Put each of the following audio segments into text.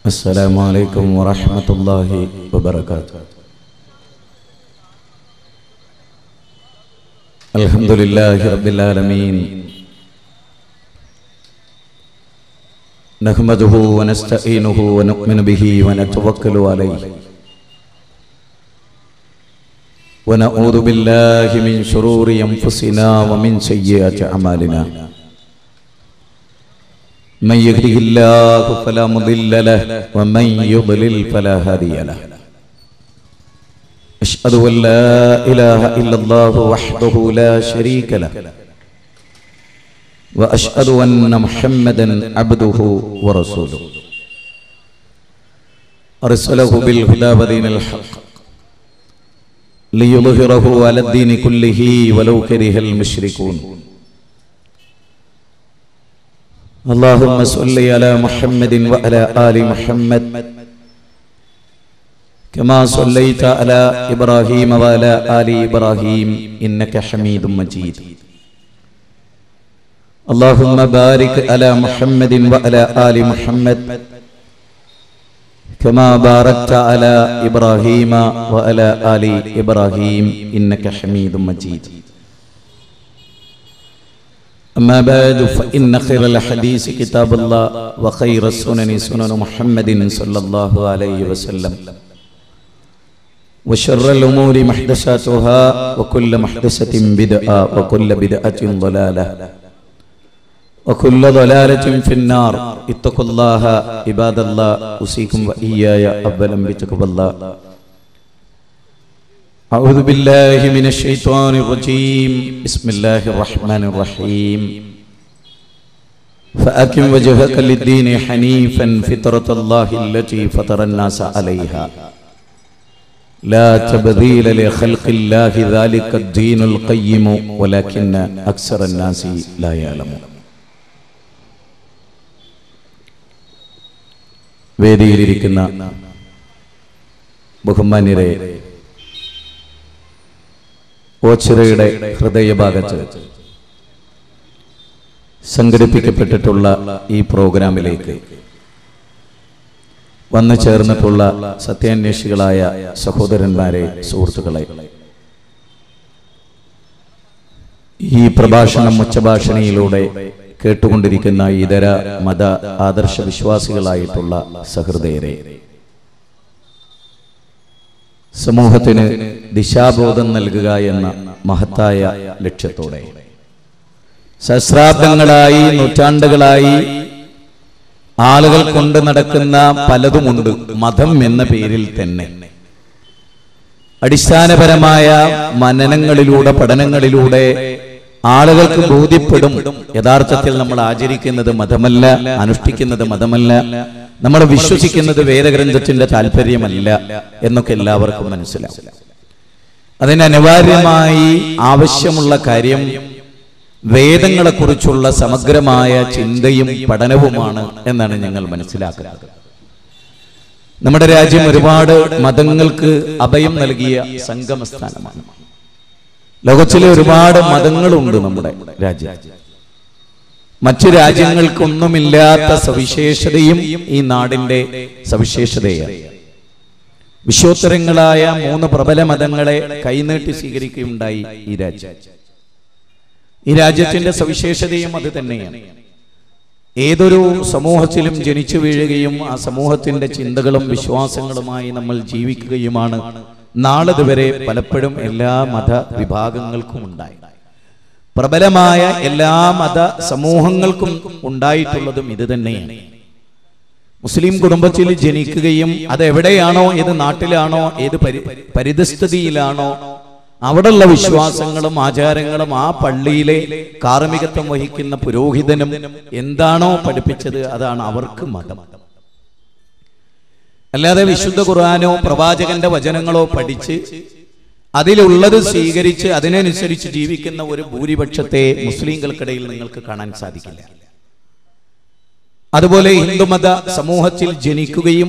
السلام عليكم ورحمة الله وبركاته الحمد لله رب العالمين نحمده ونستعينه ونؤمن به ونتوكل عليه ونعوذ بالله من شرور أنفسنا ومن سيئات أعمالنا من يهده الله فلا مضل له ومن يضلل فلا هادي له أشهد أن لا إله إلا الله وحده لا شريك له وأشهد أن محمدا عبده ورسوله أرسله بالهدى ودين الحق ليظهره على الدين كله ولو كره المشركون اللهم صل على محمد وعلى آل محمد كما صليت على إبراهيم وعلى آل إبراهيم إنك حميد مجيد اللهم بارك على محمد وعلى آل محمد كما باركت على إبراهيم وعلى آل إبراهيم إنك حميد مجيد أما بعد فإن خير الحديث كتاب الله وخير السنن سنن محمد صلى الله عليه وسلم وشر الأمور محدثاتها وكل محدثة بدعة وكل بدعة ضلالة وكل ضلالة في النار اتقوا الله عباد الله أوصيكم وإياي أولا بتقوى الله أعوذ بالله من الشيطان الرجيم بسم الله الرحمن الرحيم فأكم وجهك للدين حنيفا فطرة الله التي فطر الناس عليها لا تبذيل لخلق الله ذلك الدين القيم ولكن أكثر الناس لا يعلمون വേദിയിലിരിക്കുന്ന ബഹുമാന്യരെ ഓച്ചിറയുടെ ഹൃദയഭാഗത്ത് സംഘടിപ്പിക്കപ്പെട്ടിട്ടുള്ള ഈ പ്രോഗ്രാമിലേക്ക് വന്നു ചേർന്നിട്ടുള്ള സത്യാന്വേഷികളായ സഹോദരന്മാരെ സുഹൃത്തുക്കളെ ഈ പ്രഭാഷണം ഉച്ചഭാഷണിയിലൂടെ കേട്ടുകൊണ്ടിരിക്കുന്ന ഇതര മത ആദർശ വിശ്വാസികളായിട്ടുള്ള സഹൃദയരെ സമൂഹത്തിന് ദിശാബോധം നൽകുക എന്ന മഹത്തായ ലക്ഷ്യത്തോടെ സഹസ്രാബ്ദങ്ങളായി നൂറ്റാണ്ടുകളായി ആളുകൾ കൊണ്ട് നടക്കുന്ന പലതുമുണ്ട് മതം എന്ന പേരിൽ തന്നെ അടിസ്ഥാനപരമായ മനനങ്ങളിലൂടെ പഠനങ്ങളിലൂടെ ആളുകൾക്ക് ബോധ്യപ്പെടും യഥാർത്ഥത്തിൽ നമ്മൾ ആചരിക്കുന്നത് മതമല്ല അനുഷ്ഠിക്കുന്നത് മതമല്ല നമ്മൾ വിശ്വസിക്കുന്നത് വേദഗ്രന്ഥത്തിന്റെ താല്പര്യമല്ല എന്നൊക്കെ എല്ലാവർക്കും മനസ്സിലാവും അതിന് അനിവാര്യമായി ആവശ്യമുള്ള കാര്യം വേദങ്ങളെക്കുറിച്ചുള്ള സമഗ്രമായ ചിന്തയും പഠനവുമാണ് എന്നാണ് ഞങ്ങൾ മനസ്സിലാക്കുന്നത് നമ്മുടെ രാജ്യം ഒരുപാട് മതങ്ങൾക്ക് അഭയം നൽകിയ സംഗമസ്ഥാനമാണ് ലോകത്തിലെ ഒരുപാട് മതങ്ങളുണ്ട് നമ്മുടെ രാജ്യം മറ്റു രാജ്യങ്ങൾക്കൊന്നുമില്ലാത്ത സവിശേഷതയും ഈ നാടിന്റെ സവിശേഷതയാണ് വിശ്വോത്തരങ്ങളായ മൂന്ന് പ്രബല മതങ്ങളെ കൈനീട്ടി സ്വീകരിക്കുകയുണ്ടായി ഈ രാജ്യം ഈ രാജ്യത്തിന്റെ സവിശേഷതയും അത് തന്നെയാണ് ഏതൊരു സമൂഹത്തിലും ജനിച്ചു വീഴുകയും ആ സമൂഹത്തിന്റെ ചിന്തകളും വിശ്വാസങ്ങളുമായി നമ്മൾ ജീവിക്കുകയുമാണ് നാളിതുവരെ പലപ്പോഴും എല്ലാ മത വിഭാഗങ്ങൾക്കും ഉണ്ടായി പ്രബലമായ എല്ലാ മത സമൂഹങ്ങൾക്കും ഉണ്ടായിട്ടുള്ളതും ഇത് തന്നെയാണ് മുസ്ലിം കുടുംബത്തിൽ ജനിക്കുകയും അത് എവിടെയാണോ ഏത് നാട്ടിലാണോ ഏത് പരി പരിതസ്ഥിതിയിലാണോ അവിടെയുള്ള വിശ്വാസങ്ങളും ആചാരങ്ങളും ആ പള്ളിയിലെ കാർമ്മികത്വം വഹിക്കുന്ന പുരോഹിതനും എന്താണോ പഠിപ്പിച്ചത് അതാണ് അവർക്ക് മതം അല്ലാതെ വിശുദ്ധ ഖുർആാനോ പ്രവാചകന്റെ വചനങ്ങളോ പഠിച്ച് അതിലുള്ളത് സ്വീകരിച്ച് അതിനനുസരിച്ച് ജീവിക്കുന്ന ഒരു ഭൂരിപക്ഷത്തെ മുസ്ലിങ്ങൾക്കിടയിൽ നിങ്ങൾക്ക് കാണാൻ സാധിക്കില്ല അതുപോലെ ഹിന്ദുമത സമൂഹത്തിൽ ജനിക്കുകയും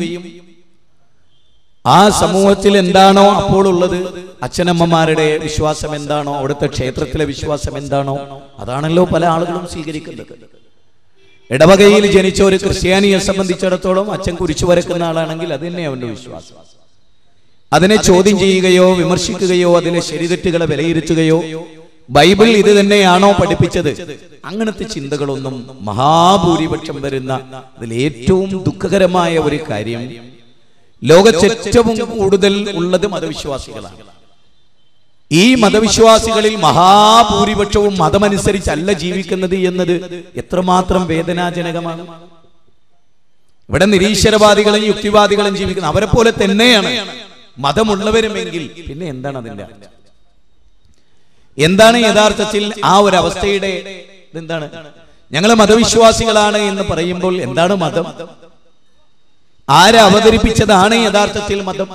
ആ സമൂഹത്തിൽ എന്താണോ അപ്പോൾ ഉള്ളത് അച്ഛനമ്മമാരുടെ വിശ്വാസം എന്താണോ അവിടുത്തെ ക്ഷേത്രത്തിലെ വിശ്വാസം എന്താണോ അതാണല്ലോ പല ആളുകളും സ്വീകരിക്കുന്നത് ഇടവകയിൽ ജനിച്ച ഒരു ക്രിസ്ത്യാനിയെ സംബന്ധിച്ചിടത്തോളം അച്ഛൻ കുരിശു വരക്കുന്ന ആളാണെങ്കിൽ അത് തന്നെ അവന്റെ വിശ്വാസം അതിനെ ചോദ്യം ചെയ്യുകയോ വിമർശിക്കുകയോ അതിലെ ശരിതെറ്റുകളെ വിലയിരുത്തുകയോ ബൈബിൾ ഇത് തന്നെയാണോ പഠിപ്പിച്ചത് അങ്ങനത്തെ ചിന്തകളൊന്നും മഹാഭൂരിപക്ഷം വരുന്ന അതിൽ ഏറ്റവും ദുഃഖകരമായ ഒരു കാര്യം ലോകത്ത് ഏറ്റവും കൂടുതൽ ഉള്ളത് മതവിശ്വാസികളാണ് ഈ മതവിശ്വാസികളിൽ മഹാഭൂരിപക്ഷവും മതമനുസരിച്ചല്ല ജീവിക്കുന്നത് എന്നത് എത്രമാത്രം വേദനാജനകമാണ് ഇവിടെ നിരീശ്വരവാദികളും യുക്തിവാദികളും ജീവിക്കുന്നത് അവരെ പോലെ തന്നെയാണ് മതമുള്ളവരുമെങ്കിൽ പിന്നെ എന്താണ് അതിന്റെ അർത്ഥം? എന്താണ് യഥാർത്ഥത്തിൽ ആ ഒരു അവസ്ഥയുടെ എന്താണ് ഞങ്ങൾ മതവിശ്വാസികളാണ് എന്ന് പറയുമ്പോൾ എന്താണ് മതം ആരെ അവതരിപ്പിച്ചതാണ് യഥാർത്ഥത്തിൽ മതം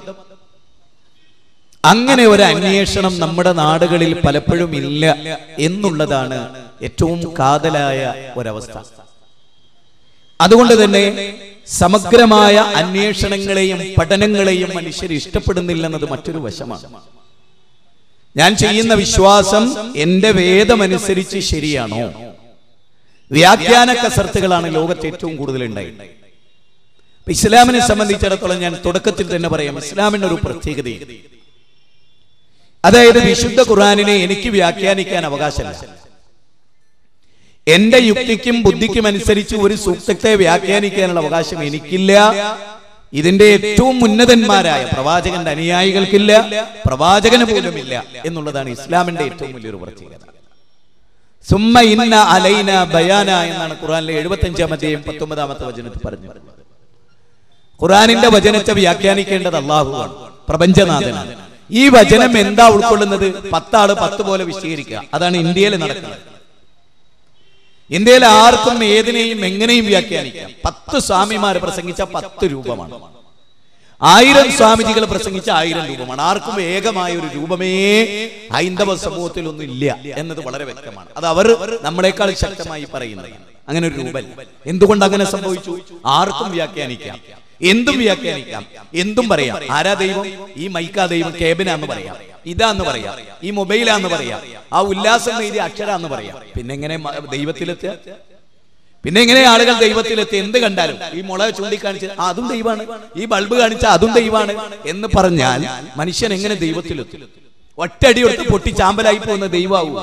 അങ്ങനെ ഒരു അന്വേഷണം നമ്മുടെ നാടുകളിൽ പലപ്പോഴും ഇല്ല എന്നുള്ളതാണ് ഏറ്റവും കാതലായ ഒരവസ്ഥ അതുകൊണ്ട് തന്നെ സമഗ്രമായ അന്വേഷണങ്ങളെയും പഠനങ്ങളെയും മനുഷ്യർ ഇഷ്ടപ്പെടുന്നില്ലെന്നത് മറ്റൊരു വശമാണ് ഞാൻ ചെയ്യുന്ന വിശ്വാസം എന്റെ വേദമനുസരിച്ച് ശരിയാണോ വ്യാഖ്യാന കസർത്തുകളാണ് ലോകത്ത് ഏറ്റവും കൂടുതൽ ഉണ്ടായത് ഇപ്പൊ ഇസ്ലാമിനെ സംബന്ധിച്ചിടത്തോളം ഞാൻ തുടക്കത്തിൽ തന്നെ പറയാം ഇസ്ലാമിന് ഒരു പ്രത്യേകതയുണ്ട് അതായത് വിശുദ്ധ ഖുറാനിനെ എനിക്ക് വ്യാഖ്യാനിക്കാൻ അവകാശമില്ല എന്റെ യുക്തിക്കും ബുദ്ധിക്കും അനുസരിച്ച് ഒരു സൂക്തത്തെ വ്യാഖ്യാനിക്കാനുള്ള അവകാശം എനിക്കില്ല ഇതിന്റെ ഏറ്റവും ഉന്നതന്മാരായ പ്രവാചകന്റെ അനുയായികൾക്കില്ല പ്രവാചകന് പോലുമില്ല എന്നുള്ളതാണ് ഇസ്ലാമിന്റെ ഏറ്റവും വലിയൊരു പ്രത്യേകത സുമ്മ ഇന്ന അലൈന ബയാന എന്നാണ് ഖുറാനിലെ എഴുപത്തി അഞ്ചാമത്തെയും പത്തൊമ്പതാമത്തെ വചനത്തിൽ പറഞ്ഞു ഖുറാനിന്റെ വചനത്തെ വ്യാഖ്യാനിക്കേണ്ടത് അള്ളാഹുവാണ് പ്രപഞ്ചനാഥനാണ് ഈ വചനം എന്താ ഉൾക്കൊള്ളുന്നത് പത്താള് പത്ത് പോലെ വിശദീകരിക്കുക അതാണ് ഇന്ത്യയിൽ നടക്കുന്നത് ഇന്ത്യയിൽ ആർക്കും ഏതിനെയും എങ്ങനെയും വ്യാഖ്യാനിക്കാം പത്ത് സ്വാമിമാർ പ്രസംഗിച്ച പത്ത് രൂപമാണ് ആയിരം സ്വാമിജികൾ പ്രസംഗിച്ച ആയിരം രൂപമാണ് ആർക്കും ഏകമായ ഒരു രൂപമേ ഹൈന്ദവ സമൂഹത്തിൽ ഒന്നും ഇല്ല എന്നത് വളരെ വ്യക്തമാണ് അത് അവർ നമ്മളെക്കാൾ ശക്തമായി പറയുന്നത് അങ്ങനെ ഒരു രൂപം എന്തുകൊണ്ട് അങ്ങനെ സംഭവിച്ചു ആർക്കും വ്യാഖ്യാനിക്കാം എന്തും വ്യാഖ്യാനിക്കാം എന്തും പറയാം ആരാ ദൈവം ഈ മൈക്കാ ദൈവം കേബിനാന്ന് പറയാം ഇതാന്ന് പറയാം ഈ മൊബൈലാന്ന് പറയാം ആ ഉല്ലാസം എഴുതിയ അക്ഷരാന്ന് പറയാം പിന്നെ എങ്ങനെ മ- ദൈവത്തിലെത്തുക പിന്നെ എങ്ങനെ ആളുകൾ ദൈവത്തിലെത്തി എന്ത് കണ്ടാലും ഈ മുള ചൂണ്ടിക്കാണിച്ച് ആ, അതും ദൈവമാണ് ഈ ബൾബ് കാണിച്ച അതും ദൈവമാണ് എന്ന് പറഞ്ഞാൽ മനുഷ്യൻ എങ്ങനെ ദൈവത്തിലെത്തും ഒറ്റടി എടുത്ത് പൊട്ടി ചാമ്പലായി പോകുന്ന ദൈവാവൂ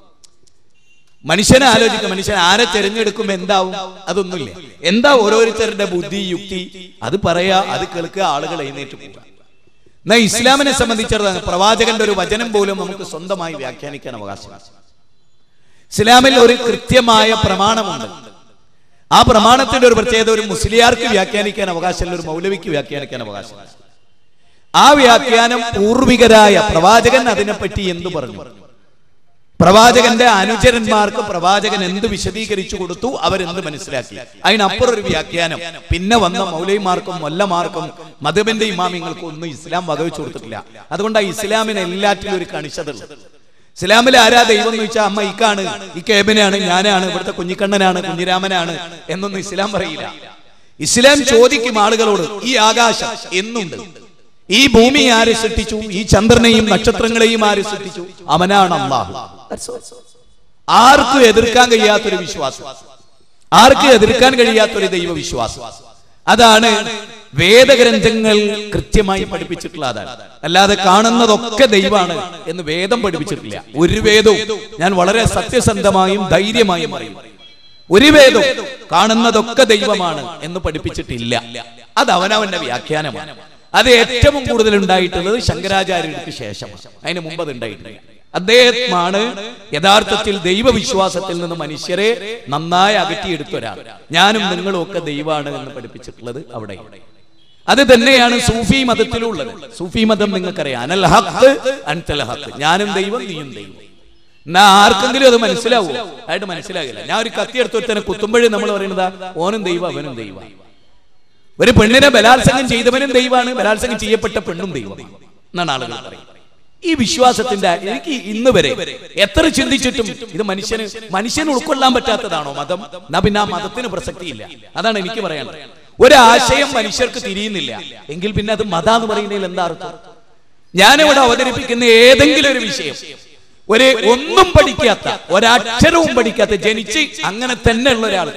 മനുഷ്യനെ ആലോചിക്കുക മനുഷ്യൻ ആരെ തെരഞ്ഞെടുക്കുമ്പോ എന്താവും അതൊന്നുമില്ല എന്താ ഓരോരുത്തരുടെ ബുദ്ധി യുക്തി അത് പറയാ അത് കേൾക്കുക ആളുകൾ എഴുന്നേറ്റ് പോവുക എന്നാ ഇസ്ലാമിനെ സംബന്ധിച്ചിടത്തോളം പ്രവാചകന്റെ ഒരു വചനം പോലും നമുക്ക് സ്വന്തമായി വ്യാഖ്യാനിക്കാൻ അവകാശമാണ് ഇസ്ലാമിൽ ഒരു കൃത്യമായ പ്രമാണമുണ്ട് ആ പ്രമാണത്തിന്റെ ഒരു പ്രത്യേകത ഒരു മുസ്ലിയാർക്ക് വ്യാഖ്യാനിക്കാൻ അവകാശമില്ല ഒരു മൗലവിക്ക് വ്യാഖ്യാനിക്കാൻ അവകാശമില്ല ആ വ്യാഖ്യാനം പൂർവികരായ പ്രവാചകൻ അതിനെപ്പറ്റി എന്തു പറഞ്ഞു പ്രവാചകന്റെ അനുചരന്മാർക്ക് പ്രവാചകൻ എന്ത് വിശദീകരിച്ചു കൊടുത്തു അവരെന്ത് മനസ്സിലാക്കി അതിനപ്പുറം ഒരു വ്യാഖ്യാനം പിന്നെ വന്ന മൗലൈമാർക്കും മൊല്ലമാർക്കും മധുബന്റെ ഇമാമിങ്ങൾക്കും ഒന്നും ഇസ്ലാം വകവെച്ചു കൊടുത്തിട്ടില്ല അതുകൊണ്ടാണ് ഇസ്ലാമിന് എല്ലാറ്റിലും ഒരു കണിശത ഉള്ളത് ഇസ്ലാമിൽ ആരാ ദൈവം എന്ന് വെച്ചാൽ അമ്മ ഇക്കാണ് ഈ കേബിനാണ് ഞാനാണ് ഇവിടുത്തെ കുഞ്ഞിക്കണ്ണനാണ് കുഞ്ഞിരാമനാണ് എന്നൊന്നും ഇസ്ലാം പറയില്ല ഇസ്ലാം ചോദിക്കും ആളുകളോട് ഈ ആകാശം എന്നുണ്ട് ഈ ഭൂമി ആര് സൃഷ്ടിച്ചു ഈ ചന്ദ്രനെയും നക്ഷത്രങ്ങളെയും ആര് സൃഷ്ടിച്ചു അവനാണ് അള്ളാഹു ആർക്കും എതിർക്കാൻ കഴിയാത്തൊരു വിശ്വാസം ആർക്കും എതിർക്കാൻ കഴിയാത്തൊരു ദൈവവിശ്വാസം അതാണ് വേദഗ്രന്ഥങ്ങൾ കൃത്യമായി പഠിപ്പിച്ചിട്ടുള്ള അതാണ് അല്ലാതെ കാണുന്നതൊക്കെ ദൈവമാണ് എന്ന് വേദം പഠിപ്പിച്ചിട്ടില്ല ഒരു വേദവും ഞാൻ വളരെ സത്യസന്ധമായും ധൈര്യമായും പറയും ഒരു വേദവും കാണുന്നതൊക്കെ ദൈവമാണ് എന്ന് പഠിപ്പിച്ചിട്ടില്ല അത് അവനവന്റെ വ്യാഖ്യാനമാണ് അത് ഏറ്റവും കൂടുതൽ ഉണ്ടായിട്ടുള്ളത് ശങ്കരാചാര്യർക്ക് ശേഷം അതിന് മുമ്പ് അത് ഉണ്ടായിട്ടില്ല അദ്ദേഹമാണ് യഥാർത്ഥത്തിൽ ദൈവവിശ്വാസത്തിൽ നിന്ന് മനുഷ്യരെ നന്നായി അകറ്റിയെടുത്ത ഒരാൾ ഞാനും നിങ്ങളും ഒക്കെ ദൈവമാണ് എന്ന് പഠിപ്പിച്ചിട്ടുള്ളത് അവിടെ അത് തന്നെയാണ് സൂഫി മതത്തിലുള്ളത് സൂഫി മതം നിങ്ങൾക്കറിയാം അനൽ ഹക്ക് അൻതൽ ഹക്ക് ഞാനും ദൈവം നീയും ദൈവം എന്നാ ആർക്കെങ്കിലും അത് മനസ്സിലാവൂ ആയിട്ട് മനസ്സിലാകില്ല ഞാൻ ഒരു കത്തി എടുത്തൊരുത്തനെ കുത്തുമ്പോഴേ നമ്മൾ പറയുന്നത് ഓനും ദൈവം അവനും ദൈവം ഒരു പെണ്ണിനെ ബലാത്സംഗം ചെയ്തവനും ദൈവമാണ് ബലാത്സംഗം ചെയ്യപ്പെട്ട പെണ്ണും ദൈവം എന്നാണ് ആളുകൾ പറയുന്നത് ഈ വിശ്വാസത്തിന്റെ എനിക്ക് ഇന്ന് വരെ എത്ര ചിന്തിച്ചിട്ടും ഇത് മനുഷ്യന് മനുഷ്യന് ഉൾക്കൊള്ളാൻ പറ്റാത്തതാണോ മതം എന്നാ പിന്നെ ആ മതത്തിന് പ്രസക്തിയില്ല അതാണ് എനിക്ക് പറയാനുള്ളത് ഒരാശയം മനുഷ്യർക്ക് തിരിയുന്നില്ല എങ്കിൽ പിന്നെ അത് മത എന്ന് പറയുന്നതിൽ എന്താ അർത്ഥം ഞാനിവിടെ അവതരിപ്പിക്കുന്ന ഏതെങ്കിലും ഒരു വിഷയം ഒരു ഒന്നും പഠിക്കാത്ത ഒരക്ഷരവും പഠിക്കാത്ത ജനിച്ച് അങ്ങനെ തന്നെ ഉള്ള ഒരാൾക്ക്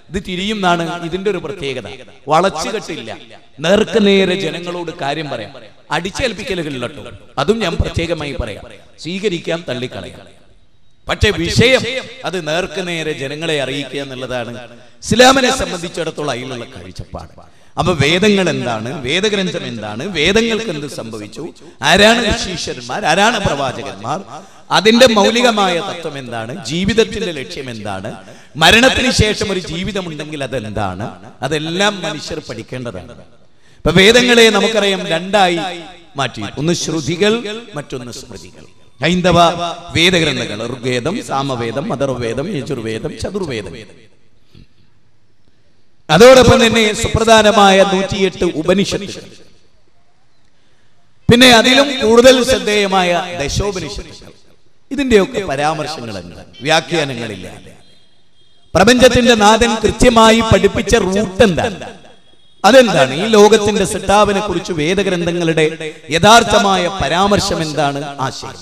ഇത് തിരിയുന്നാണ് ഇതിന്റെ ഒരു പ്രത്യേകത വളച്ചു കെട്ടില്ല നേർക്ക് നേരെ ജനങ്ങളോട് കാര്യം പറയാം അടിച്ചേൽപ്പിക്കലുകളിലട്ടോ അതും ഞാൻ പ്രത്യേകമായി പറയാം സ്വീകരിക്കാം തള്ളിക്കളയാം പക്ഷേ വിഷയം അത് നേർക്ക് നേരെ ജനങ്ങളെ അറിയിക്കുക എന്നുള്ളതാണ് ഇസ്ലാമിനെ സംബന്ധിച്ചിടത്തോളം അതിലുള്ള കാഴ്ചപ്പാട് അപ്പൊ വേദങ്ങൾ എന്താണ് വേദഗ്രന്ഥം എന്താണ് വേദങ്ങൾക്ക് എന്ത് സംഭവിച്ചു ആരാണ് ഋഷീശ്വരന്മാർ ആരാണ് പ്രവാചകന്മാർ അതിന്റെ മൗലികമായ തത്വം എന്താണ് ജീവിതത്തിന്റെ ലക്ഷ്യം എന്താണ് മരണത്തിന് ശേഷം ഒരു ജീവിതമുണ്ടെങ്കിൽ അതെന്താണ് അതെല്ലാം മനുഷ്യർ പഠിക്കേണ്ടതാണ് ഇപ്പൊ വേദങ്ങളെ നമുക്കറിയാം രണ്ടായി മാറ്റി ഒന്ന് ശ്രുതികൾ മറ്റൊന്ന് സ്മൃതികൾ ഹൈന്ദവ വേദഗ്രന്ഥങ്ങൾ ഋഗ്വേദം സാമവേദം അഥർവേദം യജുർവേദം ചതുർവേദം അതോടൊപ്പം തന്നെ സുപ്രധാനമായ നൂറ്റിയെട്ട് ഉപനിഷത്തുകൾ പിന്നെ അതിലും കൂടുതൽ ശ്രദ്ധേയമായ ദശോപനിഷത്തുകൾ ഇതിന്റെയൊക്കെ പരാമർശങ്ങളുണ്ട് വ്യാഖ്യാനങ്ങളില്ല പ്രപഞ്ചത്തിന്റെ നാഥൻ കൃത്യമായി പഠിപ്പിച്ച റൂട്ട് എന്താണ് അതെന്താണ് ഈ ലോകത്തിന്റെ സിട്ടാവിനെ കുറിച്ച് വേദഗ്രന്ഥങ്ങളുടെ യഥാർത്ഥമായ പരാമർശം എന്താണ് ആശയം